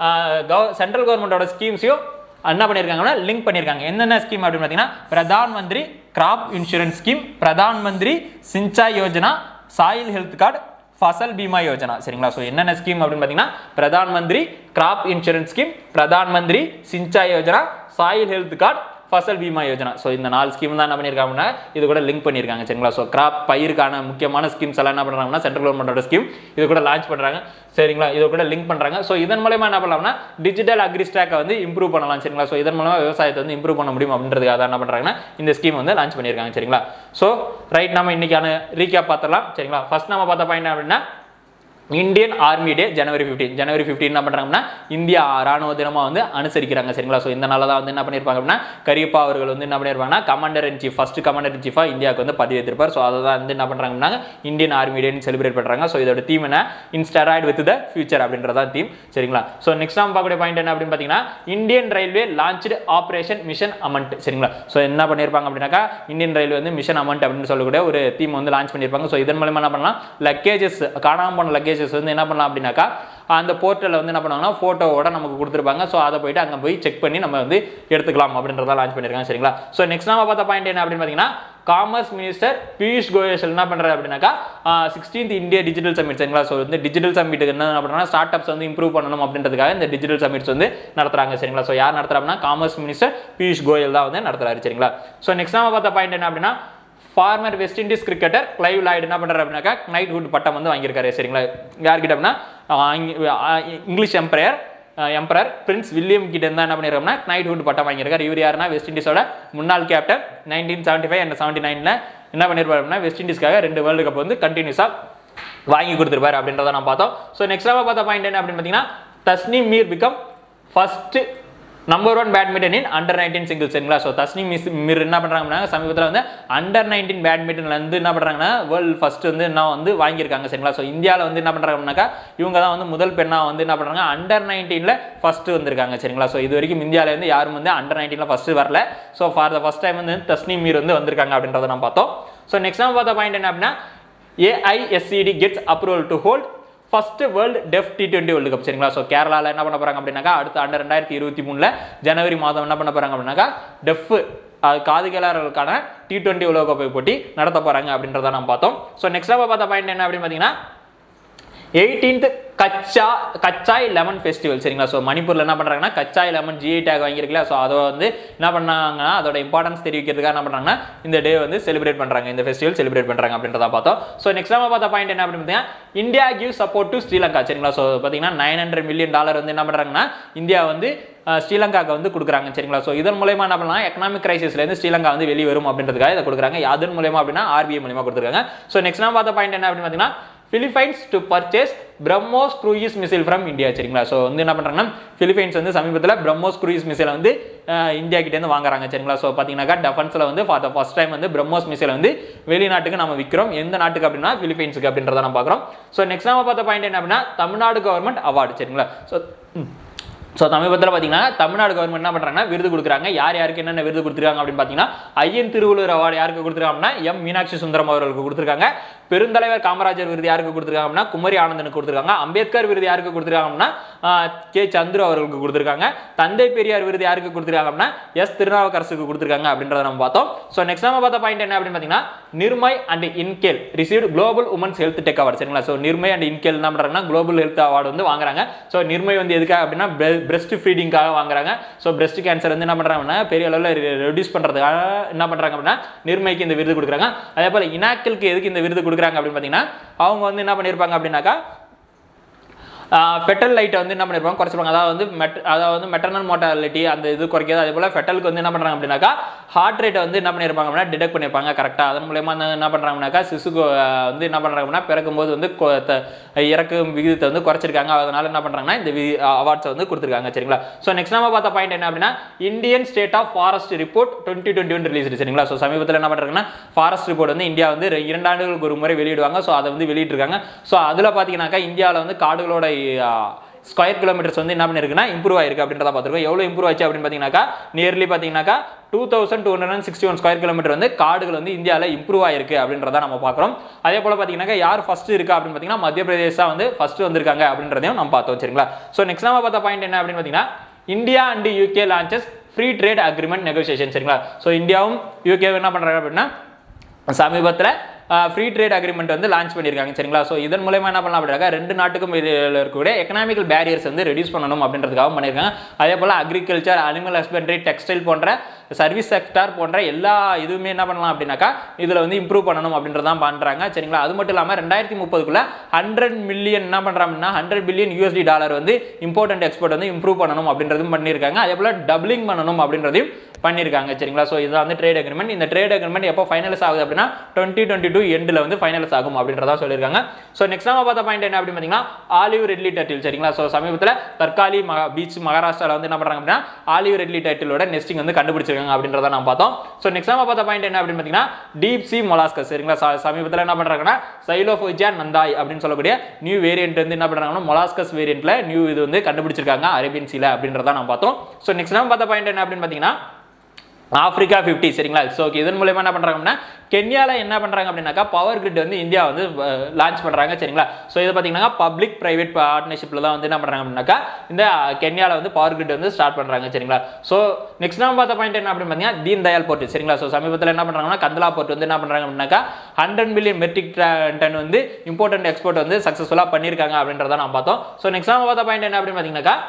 [SPEAKER 1] கவ சென்ட்ரல் கவர்மெண்ட்டோட ஸ்கீம்ஸையும் என்ன பண்ணியிருக்காங்கன்னா லிங்க் பண்ணியிருக்காங்க என்னென்ன ஸ்கீம் அப்படின்னு பார்த்தீங்கன்னா பிரதான் மந்திரி graph insurance scheme Pradhan Mantri Sinchai Yojana soil health card Fasal Bima Yojana சரிங்களா ஸோ என்னென்ன ஸ்கீம் அப்படின்னு பார்த்தீங்கன்னா பிரதான் மந்திரி graph insurance scheme Pradhan Mantri Sinchai Yojana soil health card Fasal Bima Yojana so இந்த நாலு ஸ்கீம் தான் என்ன பண்ணியிருக்காங்கன்னா இது கூட லிங்க் பண்ணியிருக்காங்க சரிங்களா ஸோ கிராப் பயிருக்கான முக்கியமான ஸ்கீம்ஸ் எல்லாம் என்ன பண்ணுறாங்கன்னா சென்ட்ரல் கவர்மெண்டோட ஸ்கீம் இது கூட லான்ச் பண்ணுறாங்க சரிங்களா இது கூட லிங்க் பண்ணுறாங்க ஸோ இதன் மூலயமா என்ன பண்ணலாம்னா டிஜிட்டல் அக்ரிஸ்டாக்கை வந்து இம்ப்ரூவ் பண்ணலாம் சரிங்களா ஸோ இதன் மூலமாக விவசாயத்தை வந்து இம்ப்ரூவ் பண்ண முடியும் அப்படின்றதுக்காக தான் என்ன பண்ணுறாங்கன்னா இந்த ஸ்கீம் வந்து லான்ச் பண்ணியிருக்காங்க சரிங்களா ஸோ ரைட் நம்ம இன்னைக்கான ரீகேப் பார்த்துடலாம் சரிங்களா ஃபர்ஸ்ட் நம்ம பார்த்த பாயிண்ட் அப்படின்னா இந்தியன் ஆர்மி டே ஜனவரி 15 ஜனவரி 15 என்ன பண்ணுறாங்கன்னா இந்தியா ராணுவ தினமாக வந்து அனுசரிக்கிறாங்க சரிங்களா ஸோ இந்த நாளில் தான் வந்து என்ன பண்ணியிருப்பாங்க அப்படின்னா கரியப்பா அவர்கள் வந்து என்ன பண்ணியிருப்பாங்கன்னா commander in chief first commander in சீஃபாக இந்தியாவுக்கு வந்து பதிவேற்றிருப்பார் ஸோ அதை தான் வந்து என்ன பண்ணுறாங்கன்னா இந்தியன் ஆர்மி டேன்னு செலிப்ரேட் பண்ணுறாங்க ஸோ இதோட தீம் என்ன இன்ஸ்டராய்ட் வித் த ஃபியூச்சர் அப்படின்றதா தீம் சரிங்களா ஸோ நெக்ஸ்ட் நம்ம பார்க்கக்கூடிய பாயிண்ட் என்ன அப்படின்னு பார்த்தீங்கன்னா Indian railway launched operation mission Amanat சரிங்களா ஸோ என்ன பண்ணியிருப்பாங்க அப்படின்னாக்கா இந்தியன் ரயில்வே வந்து மிஷன் அமௌண்ட் அப்படின்னு சொல்லக்கூடிய ஒரு தீம் வந்து லான்ச் பண்ணியிருப்பாங்க ஸோ இதன் மூலமா என்ன பண்ணலாம் லக்கேஜஸ் காணாம போன லக்கேஜஸ் வந்து என்ன பண்ணலாம் அப்படின்னாக்கா அந்த போர்ட்டலில் வந்து என்ன பண்ணுவாங்கன்னா ஃபோட்டோவோட நமக்கு கொடுத்துருப்பாங்க ஸோ அதை போயிட்டு அங்கே போய் செக் பண்ணி நம்ம வந்து எடுத்துக்கலாம் அப்படின்றத லான்ச் பண்ணியிருக்காங்க சரிங்களா ஸோ நெக்ஸ்ட் நம்ம பார்த்த பாயிண்ட் என்ன அப்படின்னு பார்த்தீங்கன்னா காமர்ஸ் மினிஸ்டர் பியூஷ் கோயல் என்ன பண்ணுறாரு அப்படின்னாக்கா சிக்ஸ்டீன்த் இந்தியா டிஜிட்டல் சமிட் சரிங்களா ஸோ வந்து டிஜிட்டல் சமிட்டுக்கு என்ன பண்ணுறாங்கன்னா ஸ்டார்ட் அப்ஸ் வந்து இம்ப்ரூவ் பண்ணணும் அப்படின்றதுக்காக இந்த டிஜிட்டல் சமிட்ஸ் வந்து நடத்துறாங்க சரிங்களா ஸோ யார் நடத்துறாங்கன்னா காமர்ஸ் மினிஸ்டர் பியூஷ் கோயல் தான் வந்து நடத்துறாரு சரிங்களா ஸோ நெக்ஸ்ட் நம்ம பார்த்த பாயிண்ட் என்ன அப்படின்னா former West Indies cricketer Clive Lloyd என்ன பண்ணுறாரு அப்படின்னாக்கா நைட் ஹுட் பட்டம் வந்து வாங்கியிருக்காரு சரிங்களா யார்கிட்ட அப்படின்னா ஆஹ் இங்க- ah English empire emperor prince William கிட்ட இருந்தா என்ன பண்ணிருக்கோம்னா நைட் ஹுட் பட்டம் வாங்கியிருக்காரு இவர் யாருன்னா வெஸ்ட் இண்டீஸோட முன்னாள் captain nineteen seventy five and seventy நைனில் என்ன பண்ணிருப்பாரு அப்படின்னா வெஸ்ட் இண்டீஸ்க்காக ரெண்டு வேர்ல்டு கப் வந்து கண்டினியூஸாக வாங்கி கொடுத்துருப்பாரு அப்படின்றத நான் பார்த்தோம் ஸோ நெக்ஸ்ட் நம்ம பார்த்த பாயிண்ட் என்ன அப்படின்னு பார்த்தீங்கன்னா Tasnim Mir become first number one badminton in under nineteen single சரிங்களா ஸோ தஸ்னீம் மிஸ் மிர் என்ன பண்ணுறாங்கன்னா சமீபத்தில் வந்து அண்டர் நைன்டீன் பேட்மிண்டன்லேருந்து என்ன பண்ணுறாங்கன்னா வேர்ல்டு ஃபர்ஸ்ட் வந்து என்ன வந்து வாங்கியிருக்காங்க சரிங்களா ஸோ இந்தியாவில் வந்து என்ன பண்ணுறாங்கன்னாக்கா இவங்க தான் வந்து முதல் பெண்ணாக வந்து என்ன பண்ணுறாங்க அண்டர் நைன்டீனில் ஃபர்ஸ்ட் வந்திருக்காங்க சரிங்களா ஸோ இது வரைக்கும் இந்தியாவில் வந்து யாரும் வந்து அண்டர் நைன்டீனில் ஃபர்ஸ்ட் வரல so for the first time வந்து தஸ்னீம் மீர் வந்து வந்திருக்காங்க அப்படின்றத நம்ம பார்த்தோம் ஸோ நெக்ஸ்ட் நம்ம பார்த்த பாயிண்ட் என்ன அப்படின்னா AISCD gets approval to hold first world deaf T twenty world cup சரிங்களா ஸோ கேரளாவில் என்ன பண்ண போறாங்க அப்படின்னாக்கா அடுத்த ஆண்டு ரெண்டாயிரத்தி இருபத்தி மூணில் ஜனவரி மாதம் என்ன பண்ண போறாங்க அப்படின்னாக்கா டெஃப் அது காது கேளாளர்களுக்கான டி டுவெண்ட்டி உலகக்கோப்பை போட்டி நடத்த போறாங்க அப்படின்றத நம்ம பார்த்தோம் ஸோ நெக்ஸ்ட் நம்ம பார்த்த பாயிண்ட் என்ன அப்படின்னு பார்த்தீங்கன்னா எயிட்டீன்த் கச்சா கச்சாய் லெமன் ஃபெஸ்டிவல் சரிங்களா ஸோ மணிப்பூரில் என்ன பண்ணுறாங்கன்னா கச்சாய் லெமன் ஜிஐ டேக் வாங்கியிருக்கல ஸோ அதை வந்து என்ன பண்ணாங்கன்னா அதோட இம்பார்ட்டன்ஸ் தெரிவிக்கிறதுக்காக என்ன பண்ணுறாங்கன்னா இந்த டே வந்து செலிப்ரேட் பண்ணுறாங்க இந்த ஃபெஸ்டிவல் செலிப்ரேட் பண்ணுறாங்க அப்படின்றத பார்த்தோம் ஸோ நெக்ஸ்ட் நம்ம பார்த்த பாயிண்ட் என்ன அப்படின்னு பார்த்தீங்கன்னா India give support to Sri Lanka சரிங்களா ஸோ பார்த்தீங்கன்னா நைன் ஹண்ட்ரட் மில்லியன் டாலர் வந்து என்ன பண்ணுறாங்கன்னா இந்தியா வந்து அஹ், ஸ்ரீலங்காக்கு வந்து கொடுக்குறாங்க சரிங்களா ஸோ இதன் மூலயமா என்ன பண்ணலாம் எக்கனாமிக் கிரைசிஸ்லேருந்து ஸ்ரீலங்கா வந்து வெளியே வரும் அப்படின்றதுக்காக இதை கொடுக்குறாங்க அதன் மூலயமா அப்படின்னா ஆர்பிஐ மூலயமா கொடுத்துருக்காங்க ஸோ நெக்ஸ்ட் நம்ம பார்த்த பாயிண்ட் என்ன அப்படின்னு பார்த்தீங்கன்னா Philippines to purchase BrahMos cruise missile from India சரிங்களா ஸோ வந்து என்ன பண்ணுறாங்கன்னா பிலிப்பைன்ஸ் வந்து சமீபத்தில் பிரம்மோஸ் க்ரூயிஸ் மிசைலை வந்து அஹ், இந்தியா கிட்டேருந்து வாங்குறாங்க சரிங்களா ஸோ பார்த்தீங்கன்னாக்கா டெஃபென்ஸில் வந்து ஃபார் த ஃபர்ஸ்ட் டைம் வந்து பிரம்மோஸ் மிசைல் வந்து வெளிநாட்டுக்கு நம்ம விற்கிறோம் எந்த நாட்டுக்கு அப்படின்னா பிலிப்பைன்ஸுக்கு அப்படின்றத நம்ம பார்க்குறோம் ஸோ நெக்ஸ்ட் நம்ம பார்த்த பாயிண்ட் என்ன அப்படின்னா தமிழ்நாடு கவர்மெண்ட் அவார்டு சரிங்களா ஸோ ஸோ சமீபத்தில் பார்த்தீங்கன்னா தமிழ்நாடு கவர்மெண்ட் என்ன பண்ணுறாங்கன்னா விருது கொடுக்குறாங்க யார் யாருக்கு என்னென்ன விருது கொடுத்துருக்காங்க அப்படின்னு பார்த்தீங்கன்னா ஐயன் திருவள்ளுவர் அவார்டு யாருக்கு கொடுத்துருக்காங்கன்னா எம் மீனாட்சி சுந்தரம் அவர்களுக்கு கொடுத்துருக்காங்க பெருந்தலைவர் காமராஜர் விருது யாருக்கு கொடுத்துருக்காங்க அப்படின்னா குமரி ஆனந்தனுக்கு கொடுத்துருக்காங்க அம்பேத்கர் விருது யாருக்கு கொடுத்துருக்காங்க அப்படின்னா ஆஹ், கே சந்துரு அவர்களுக்கு கொடுத்துருக்காங்க தந்தை பெரியார் விருது யாருக்கு கொடுத்துருக்காங்க அப்படின்னா எஸ் திருநாவுக்கரசுக்கு கொடுத்துருக்காங்க அப்படின்றத நம்ம பார்த்தோம் ஸோ நெக்ஸ்ட் நம்ம பார்த்த பாயிண்ட் என்ன அப்படின்னு பார்த்தீங்கன்னா Niramai and Inkel received global women's health tech award சரிங்களா ஸோ நிர்மை அண்ட் இன்கேல் என்ன பண்ணுறாங்கன்னா குளோபல் ஹெல்த் அவார்டு வந்து வாங்குறாங்க ஸோ நிர்மை வந்து எதுக்காக அப்படின்னா பிரெஸ்ட் ஃபீடிங்காக வாங்குறாங்க ஸோ பிரெஸ்ட் கேன்சர் வந்து என்ன பண்ணுறாங்கன்னா பெரிய அளவில் ரெடியூஸ் பண்ணுறதுக்காக என்ன பண்ணுறாங்க அப்படின்னா நிர்மைக்கு இந்த விருது கொடுக்குறாங்க அதே போல் இனாக்கிலுக்கு எதுக்கு இந்த விருது கொடுக்குறாங்க அப்படின்னு பார்த்தீங்கன்னா அவங்க வந்து என்ன பண்ணியிருப்பாங்க அப்படின்னாக்கா ஃபெட்டல் லைட்டை வந்து என்ன பண்ணிருப்பாங்க குறைச்சிருப்பாங்க அதாவது வந்து மெட் அதாவது வந்து மெட்டர்னல் மோட்டாலிட்டி அந்த இது குறைக்கிறது அதே போல் ஃபெட்டலுக்கு வந்து என்ன பண்ணுறாங்க அப்படின்னாக்கா ஹார்ட் ரேட்டை வந்து என்ன பண்ணியிருப்பாங்க அப்படின்னா டிடெக்ட் பண்ணியிருப்பாங்க கரெக்டாக அதன் மூலயமா வந்து என்ன பண்ணுறாங்கனாக்கா சிசுக்கு அஹ், வந்து என்ன பண்ணுறாங்க அப்படின்னா பிறக்கும்போது வந்து கொ- த- இறக்கும் விகிதத்தை வந்து குறைச்சிருக்காங்க அதனால என்ன பண்ணுறாங்கன்னா இந்த அவார்ட்ஸை வந்து கொடுத்துருக்காங்க சரிங்களா ஸோ நெக்ஸ்ட் நம்ம பார்த்த பாயிண்ட் என்ன அப்படின்னா Indian state of forest report twenty twenty one release சரிங்களா ஸோ சமீபத்தில் என்ன பண்ணுறாங்கன்னா ஃபாரஸ்ட் ரிப்போர்ட் வந்து இந்தியா வந்து ரெ- இரண்டு ஆண்டுகளுக்கு ஒரு முறை வெளியிடுவாங்க ஸோ அதை வந்து வெளியிட்டிருக்காங்க ஸோ அதில் பார்த்தீங்கன்னாக்கா இந்தியாவில் வந்து காடுகளோட ஆ, ஸ்கொயர் கிலோமீட்டர்ஸ் வந்து என்ன பண்ணிருக்குன்னா இம்ப்ரூவ் ஆயிருக்கு அப்படின்றத பார்த்துருக்கோம் எவ்வளோ இம்ப்ரூவ் ஆச்சு அப்படின்னு பார்த்தீங்கன்னாக்கா நியர்லி பார்த்தீங்கன்னாக்கா two thousand two hundred sixty one square kilometre வந்து காடுகள் வந்து இந்தியாவில் இம்ப்ரூவ் ஆயிருக்கு அப்படின்றத நம்ம பார்க்குறோம் அதே போல் பார்த்தீங்கன்னாக்கா யார் ஃபர்ஸ்ட் இருக்கா அப்படின்னு பார்த்தீங்கன்னா மத்திய பிரதேசா வந்து ஃபர்ஸ்ட் வந்திருக்காங்க அப்படின்றதையும் நம்ம பார்த்தோம் சரிங்களா ஸோ நெக்ஸ்ட் நம்ம பார்த்த பாயிண்ட் என்ன அப்படின்னு பார்த்தீங்கன்னா India and UK launches free trade agreement negotiation சரிங்களா ஸோ இந்தியாவும் யூகே என்ன பண்ணுறாங்க அப்படின்னா சமீபத்தில் ஃப்ரீ ட்ரேட் அக்ரிமெண்ட் வந்து லான்ச் பண்ணியிருக்காங்க சரிங்களா ஸோ இதன் மூலயமா என்ன பண்ணலாம் அப்படின்னாக்கா ரெண்டு நாட்டுக்கும் இடையில இருக்கக்கூடிய எக்கனாமிக்கல் பேரியர்ஸ் வந்து ரெடியூஸ் பண்ணணும் அப்படின்றதுக்காக பண்ணியிருக்காங்க அதே போல் அக்ரிகல்ச்சர் அனிமல் ஹஸ்பண்டரி டெக்ஸ்டைல் போன்ற சர்வீஸ் செக்டார் போன்ற எல்லா இதுவுமே என்ன பண்ணலாம் அப்படின்னாக்கா இதில் வந்து இம்ப்ரூவ் பண்ணணும் அப்படின்றதான் பண்ணுறாங்க சரிங்களா அது மட்டும் இல்லாமல் ரெண்டாயிரத்தி முப்பதுக்குள்ள ஹண்ட்ரட் மில்லியன் என்ன பண்ணுறாங்க அப்படின்னா ஹண்ட்ரட் பில்லியன் யூஎஸ்டி டாலர் வந்து இம்போர்ட் அண்ட் எக்ஸ்போர்ட் வந்து இம்ப்ரூவ் பண்ணணும் அப்படின்றதும் பண்ணியிருக்காங்க அதே போல் டபுளிங் பண்ணணும் அப்படின்றதையும் பண்ணியிருக்காங்க சரிங்களா ஸோ இதுதான் வந்து ட்ரேட் அக்ரிமெண்ட் இந்த ட்ரேட் அக்ரிமெண்ட் எப்போ ஃபைனல்ஸ் ஆகுது அப்படின்னா டுவெண்ட்டி டுவெண்ட்டி டூ எண்டில் வந்து ஃபைனல்ஸ் ஆகும் அப்படின்றதா சொல்லியிருக்காங்க ஸோ நெக்ஸ்ட் நம்ம பார்த்த பாயிண்ட் என்ன அப்படின்னு பார்த்தீங்கன்னா ஆலிவ் ரெட்லி டைட்டில் சரிங்களா ஸோ சமீபத்தில் தற்காலி மகா பீச் மகாராஷ்டிராவில் வந்து என்ன பண்ணுறாங்க அப்படின்னா ஆலிவ் ரெட்லி டைட்டிலோட நெஸ்டிங் வந்து கண்டுபிடிச்சிருக்காங்க அப்படின்றத நம்ம பார்த்தோம் ஸோ நெக்ஸ்ட் நம்ம பார்த்த பாயிண்ட் என்ன அப்படின்னு பார்த்தீங்கன்னா டீப் சி மொலாஸ்கஸ் சரிங்களா ச- சமீபத்தில் என்ன பண்ணுறாங்கன்னா சைலோஃபோஜியா நந்தாய் அப்படின்னு சொல்லக்கூடிய நியூ வேரியன்ட் வந்து என்ன பண்ணுறாங்கன்னா மொலாஸ்கஸ் வேரியன்ட்ல நியூ இது வந்து கண்டுபிடிச்சிருக்காங்க அரேபியன் சீல அப்படின்றத நம்ம பார்த்தோம் ஸோ நெக்ஸ்ட் நம்ம பார்த்த பாயிண்ட் என்ன அப்படின்னு பார்த்தீங்கன்னா ஆஃப்ரிக்கா ஃபிஃப்டி சரிங்களா ஸோ இதன் மூலயமா என்ன பண்ணுறாங்க அப்படின்னா கென்யாவில் என்ன பண்ணுறாங்க அப்படின்னாக்கா பவர் கிரிட் வந்து இந்தியா வந்து லான்ச் பண்ணுறாங்க சரிங்களா ஸோ இது பார்த்தீங்கன்னா பப்ளிக் ப்ரைவேட் பார்ட்னர்ஷிப்பில் தான் வந்து என்ன பண்ணுறாங்க அப்படின்னாக்கா இந்த கென்யாவில் வந்து பவர் கிரிட் வந்து ஸ்டார்ட் பண்ணுறாங்க சரிங்களா ஸோ நெக்ஸ்ட் நம்ம பார்த்த பாயிண்ட் என்ன அப்படின்னு பார்த்தீங்கன்னா தீன் தயாள் போர்ட் சரிங்களா ஸோ சமீபத்தில் என்ன பண்ணுறாங்கன்னா கந்தலா போர்ட் வந்து என்ன பண்ணுறாங்க அப்படின்னாக்கா ஹண்ட்ரட் மில்லியன் மெட்ரிக் டன் வந்து இம்போர்ட்டன்ட் எக்ஸ்போர்ட் வந்து சக்ஸஸ்ஃபுல்லாக பண்ணியிருக்காங்க அப்படின்றத நம்ம பார்த்தோம் ஸோ நெக்ஸ்ட் நம்ம பார்த்த பாயிண்ட் என்ன அப்படின்னு பார்த்தீங்கன்னாக்கா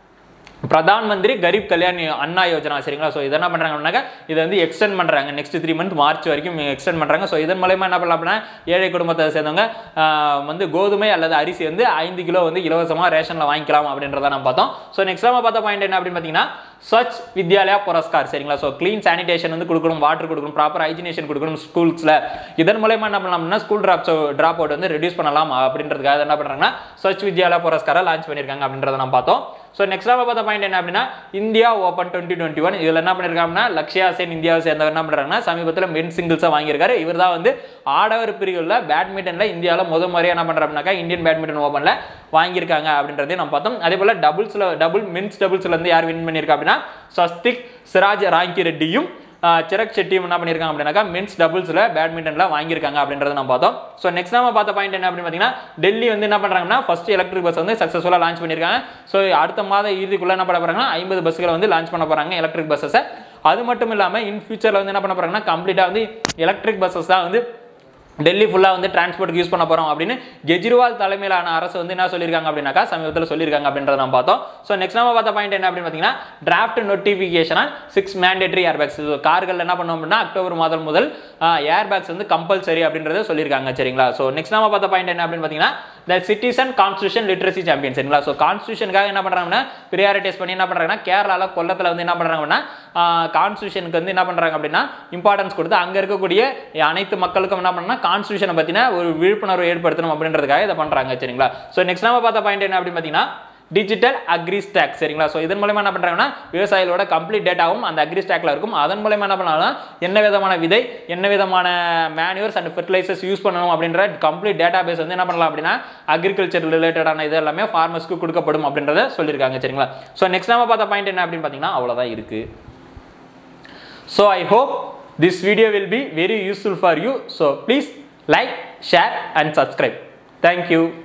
[SPEAKER 1] பிரதான் மந்திரி கரீப் கல்யாண் அண்ணா யோஜனா சரிங்களா ஸோ இதை என்ன பண்ணுறாங்க அப்படின்னாக்கா இதை வந்து எக்ஸ்டெண்ட் பண்ணுறாங்க நெக்ஸ்ட் த்ரீ மந்த் மார்ச் வரைக்கும் எக்ஸ்டெண்ட் பண்ணுறாங்க ஸோ இதன் மூலயமா என்ன பண்ணலாம் அப்படின்னா ஏழை குடும்பத்தை சேர்ந்தவங்க ஆஹ், வந்து கோதுமை அல்லது அரிசி வந்து ஐந்து கிலோ வந்து இலவசமாக ரேஷனில் வாங்கிக்கலாம் அப்படின்றத நம்ம பார்த்தோம் ஸோ நெக்ஸ்ட் நம்ம பார்த்த பாயிண்ட் என்ன அப்படின்னு பார்த்தீங்கன்னா ஸ்வச் வித்யாலயா புரஸ்கார் சரிங்களா ஸோ க்ளீன் சானிடேஷன் வந்து கொடுக்கணும் வாட்டர் கொடுக்கணும் ப்ராப்பர் ஹைஜினேஷன் கொடுக்கணும் ஸ்கூல்ஸில் இதன் மூலயமா என்ன பண்ணலாம்னா ஸ்கூல் ட்ராப் ட்ராப் அவுட் வந்து ரெடியூஸ் பண்ணலாம் அப்படின்றதுக்காக என்ன பண்ணுறாங்கன்னா ஸ்வச் வித்யாலயா புரஸ்காரை லான்ச் பண்ணியிருக்காங்க அப்படின்றத நம்ம பார்த்தோம் ஸோ நெக்ஸ்ட் நம்ம பார்த்த பாயிண்ட் என்ன அப்படின்னா India open twenty twenty one இதில் என்ன பண்ணியிருக்காங்கன்னா லக்ஷயா சென் இந்தியாவை சேர்ந்தவர் என்ன பண்ணுறாங்கன்னா சமீபத்தில் மென் சிங்கிள்ஸாக வாங்கியிருக்காரு இவர் தான் வந்து ஆடவர் பிரிவுகளில் பேட்மிண்டனில் இந்தியாவில் முத முறையாக என்ன பண்ணுறாருனாக்கா இந்தியன் பேட்மிண்டன் ஓப்பனில் வாங்கியிருக்காங்க அப்படின்றதையும் நம்ம பார்த்தோம் அதே போல் டபுள்ஸில் டபுள் மென்ஸ் டபுள்ஸில் வந்து யார் வின் பண்ணியிருக்கா அப்படின்னா ஸ்வஸ்திக் சிராஜ் ராங்கி ரெட்டியும் ஆஹ் சிரக் செட்டியும் என்ன பண்ணியிருக்காங்க அப்படின்னாக்கா மென்ஸ் டபுள்ஸில் பேட்மிண்டனில் வாங்கியிருக்காங்க அப்படின்றத நம்ம பார்த்தோம் ஸோ நெக்ஸ்ட் நம்ம பார்த்த பாயிண்ட் என்ன அப்படின்னு பார்த்தீங்கன்னா டெல்லி வந்து என்ன பண்ணுறாங்கன்னா ஃபர்ஸ்ட் எலக்ட்ரிக் பஸ் வந்து சக்ஸஸ்ஃபுல்லாக லான்ச் பண்ணியிருக்காங்க ஸோ அடுத்த மாத இறுதிக்குள்ளே என்ன பண்ண போகிறாங்கன்னா ஐம்பது பஸ்ஸுகளை வந்து லான்ச் பண்ண போகிறாங்க எலக்ட்ரிக் பஸ்ஸஸை அது மட்டும் இல்லாமல் இன் ஃபியூச்சரில் வந்து என்ன பண்ண போகிறாங்கன்னா கம்ப்ளீட்டாக வந்து எலக்ட்ரிக் பஸ்ஸஸ் தான் வந்து டெல்லி ஃபுல்லாக வந்து டிரான்ஸ்போர்ட் யூஸ் பண்ண போகிறோம் அப்படின்னு கெஜ்ரிவால் தலைமையிலான அரசு வந்து என்ன சொல்லியிருக்காங்க அப்படின்னாக்கா சமீபத்தில் சொல்லியிருக்காங்க அப்படின்றத நம்ம பார்த்தோம் ஸோ நெக்ஸ்ட் நம்ம பார்த்த பாயிண்ட் என்ன அப்படின்னு பார்த்தீங்கன்னா டிராஃப்ட் நோட்டிஃபிகேஷனாக சிக்ஸ் மேண்டேட்டரி ஏர்பேக்ஸ் கார்கள் என்ன பண்ணோம் அப்படின்னா அக்டோபர் மாதம் முதல் ஏர்பேக்ஸ் வந்து கம்பல்சரி அப்படின்றத சொல்லியிருக்காங்க சரிங்களா ஸோ நெக்ஸ்ட் நம்ம பார்த்த பாயிண்ட் என்ன அப்படின்னு பார்த்தீங்கன்னா the citizen constitution literacy champion சரிங்களா ஸோ கான்ஸ்டியூஷனுக்காக என்ன பண்ணுறாங்கன்னா ப்ரியாரிட்டைஸ் பண்ணி என்ன பண்ணுறாங்கன்னா கேரளாவில் கொல்லத்தில் வந்து என்ன பண்ணுறாங்க அப்படின்னா கான்ஸ்டியூஷனுக்கு வந்து என்ன பண்ணுறாங்க அப்படின்னா இம்பார்ட்டன்ஸ் கொடுத்து அங்கே இருக்கக்கூடிய அனைத்து மக்களுக்கும் என்ன பண்ணா கான்ஸ்டியூஷனை பற்றின ஒரு விழிப்புணர்வு ஏற்படுத்தணும் அப்படின்றதுக்காக இதை பண்ணுறாங்க சரிங்களா ஸோ நெக்ஸ்ட் நம்ம பார்த்த பாயிண்ட் என்ன அப்படின்னு பார்த்தீங்கன்னா டிஜிட்டல் அக்ரி ஸ்டாக் சரிங்களா ஸோ இதன் மூலமா என்ன பண்ணுறாங்கன்னா விவசாயிகளோட கம்ப்ளீட் டேட்டாவும் அந்த அக்ரி ஸ்டாக்ல இருக்கும் அதன் மூலமா என்ன பண்ணலாம் என்ன விதமான விதை என்ன விதமான மேனுவர்ஸ் அண்ட் ஃபெர்டிலைசர்ஸ் யூஸ் பண்ணணும் அப்படின்ற கம்ப்ளீட் டேட்டா பேஸ் வந்து என்ன பண்ணலாம் அப்படின்னா அக்ரிகல்ச்சர் ரிலேட்டடான இது எல்லாமே ஃபார்மர்ஸ்க்கு கொடுக்கப்படும் அப்படின்றத சொல்லியிருக்காங்க சரிங்களா ஸோ நெக்ஸ்ட் நம்ம பார்த்த பாயிண்ட் என்ன அப்படின்னு பார்த்தீங்கன்னா அவ்வளோதான் இருக்கு So I hope this video will be very useful for you. So please like, share and subscribe. Thank you.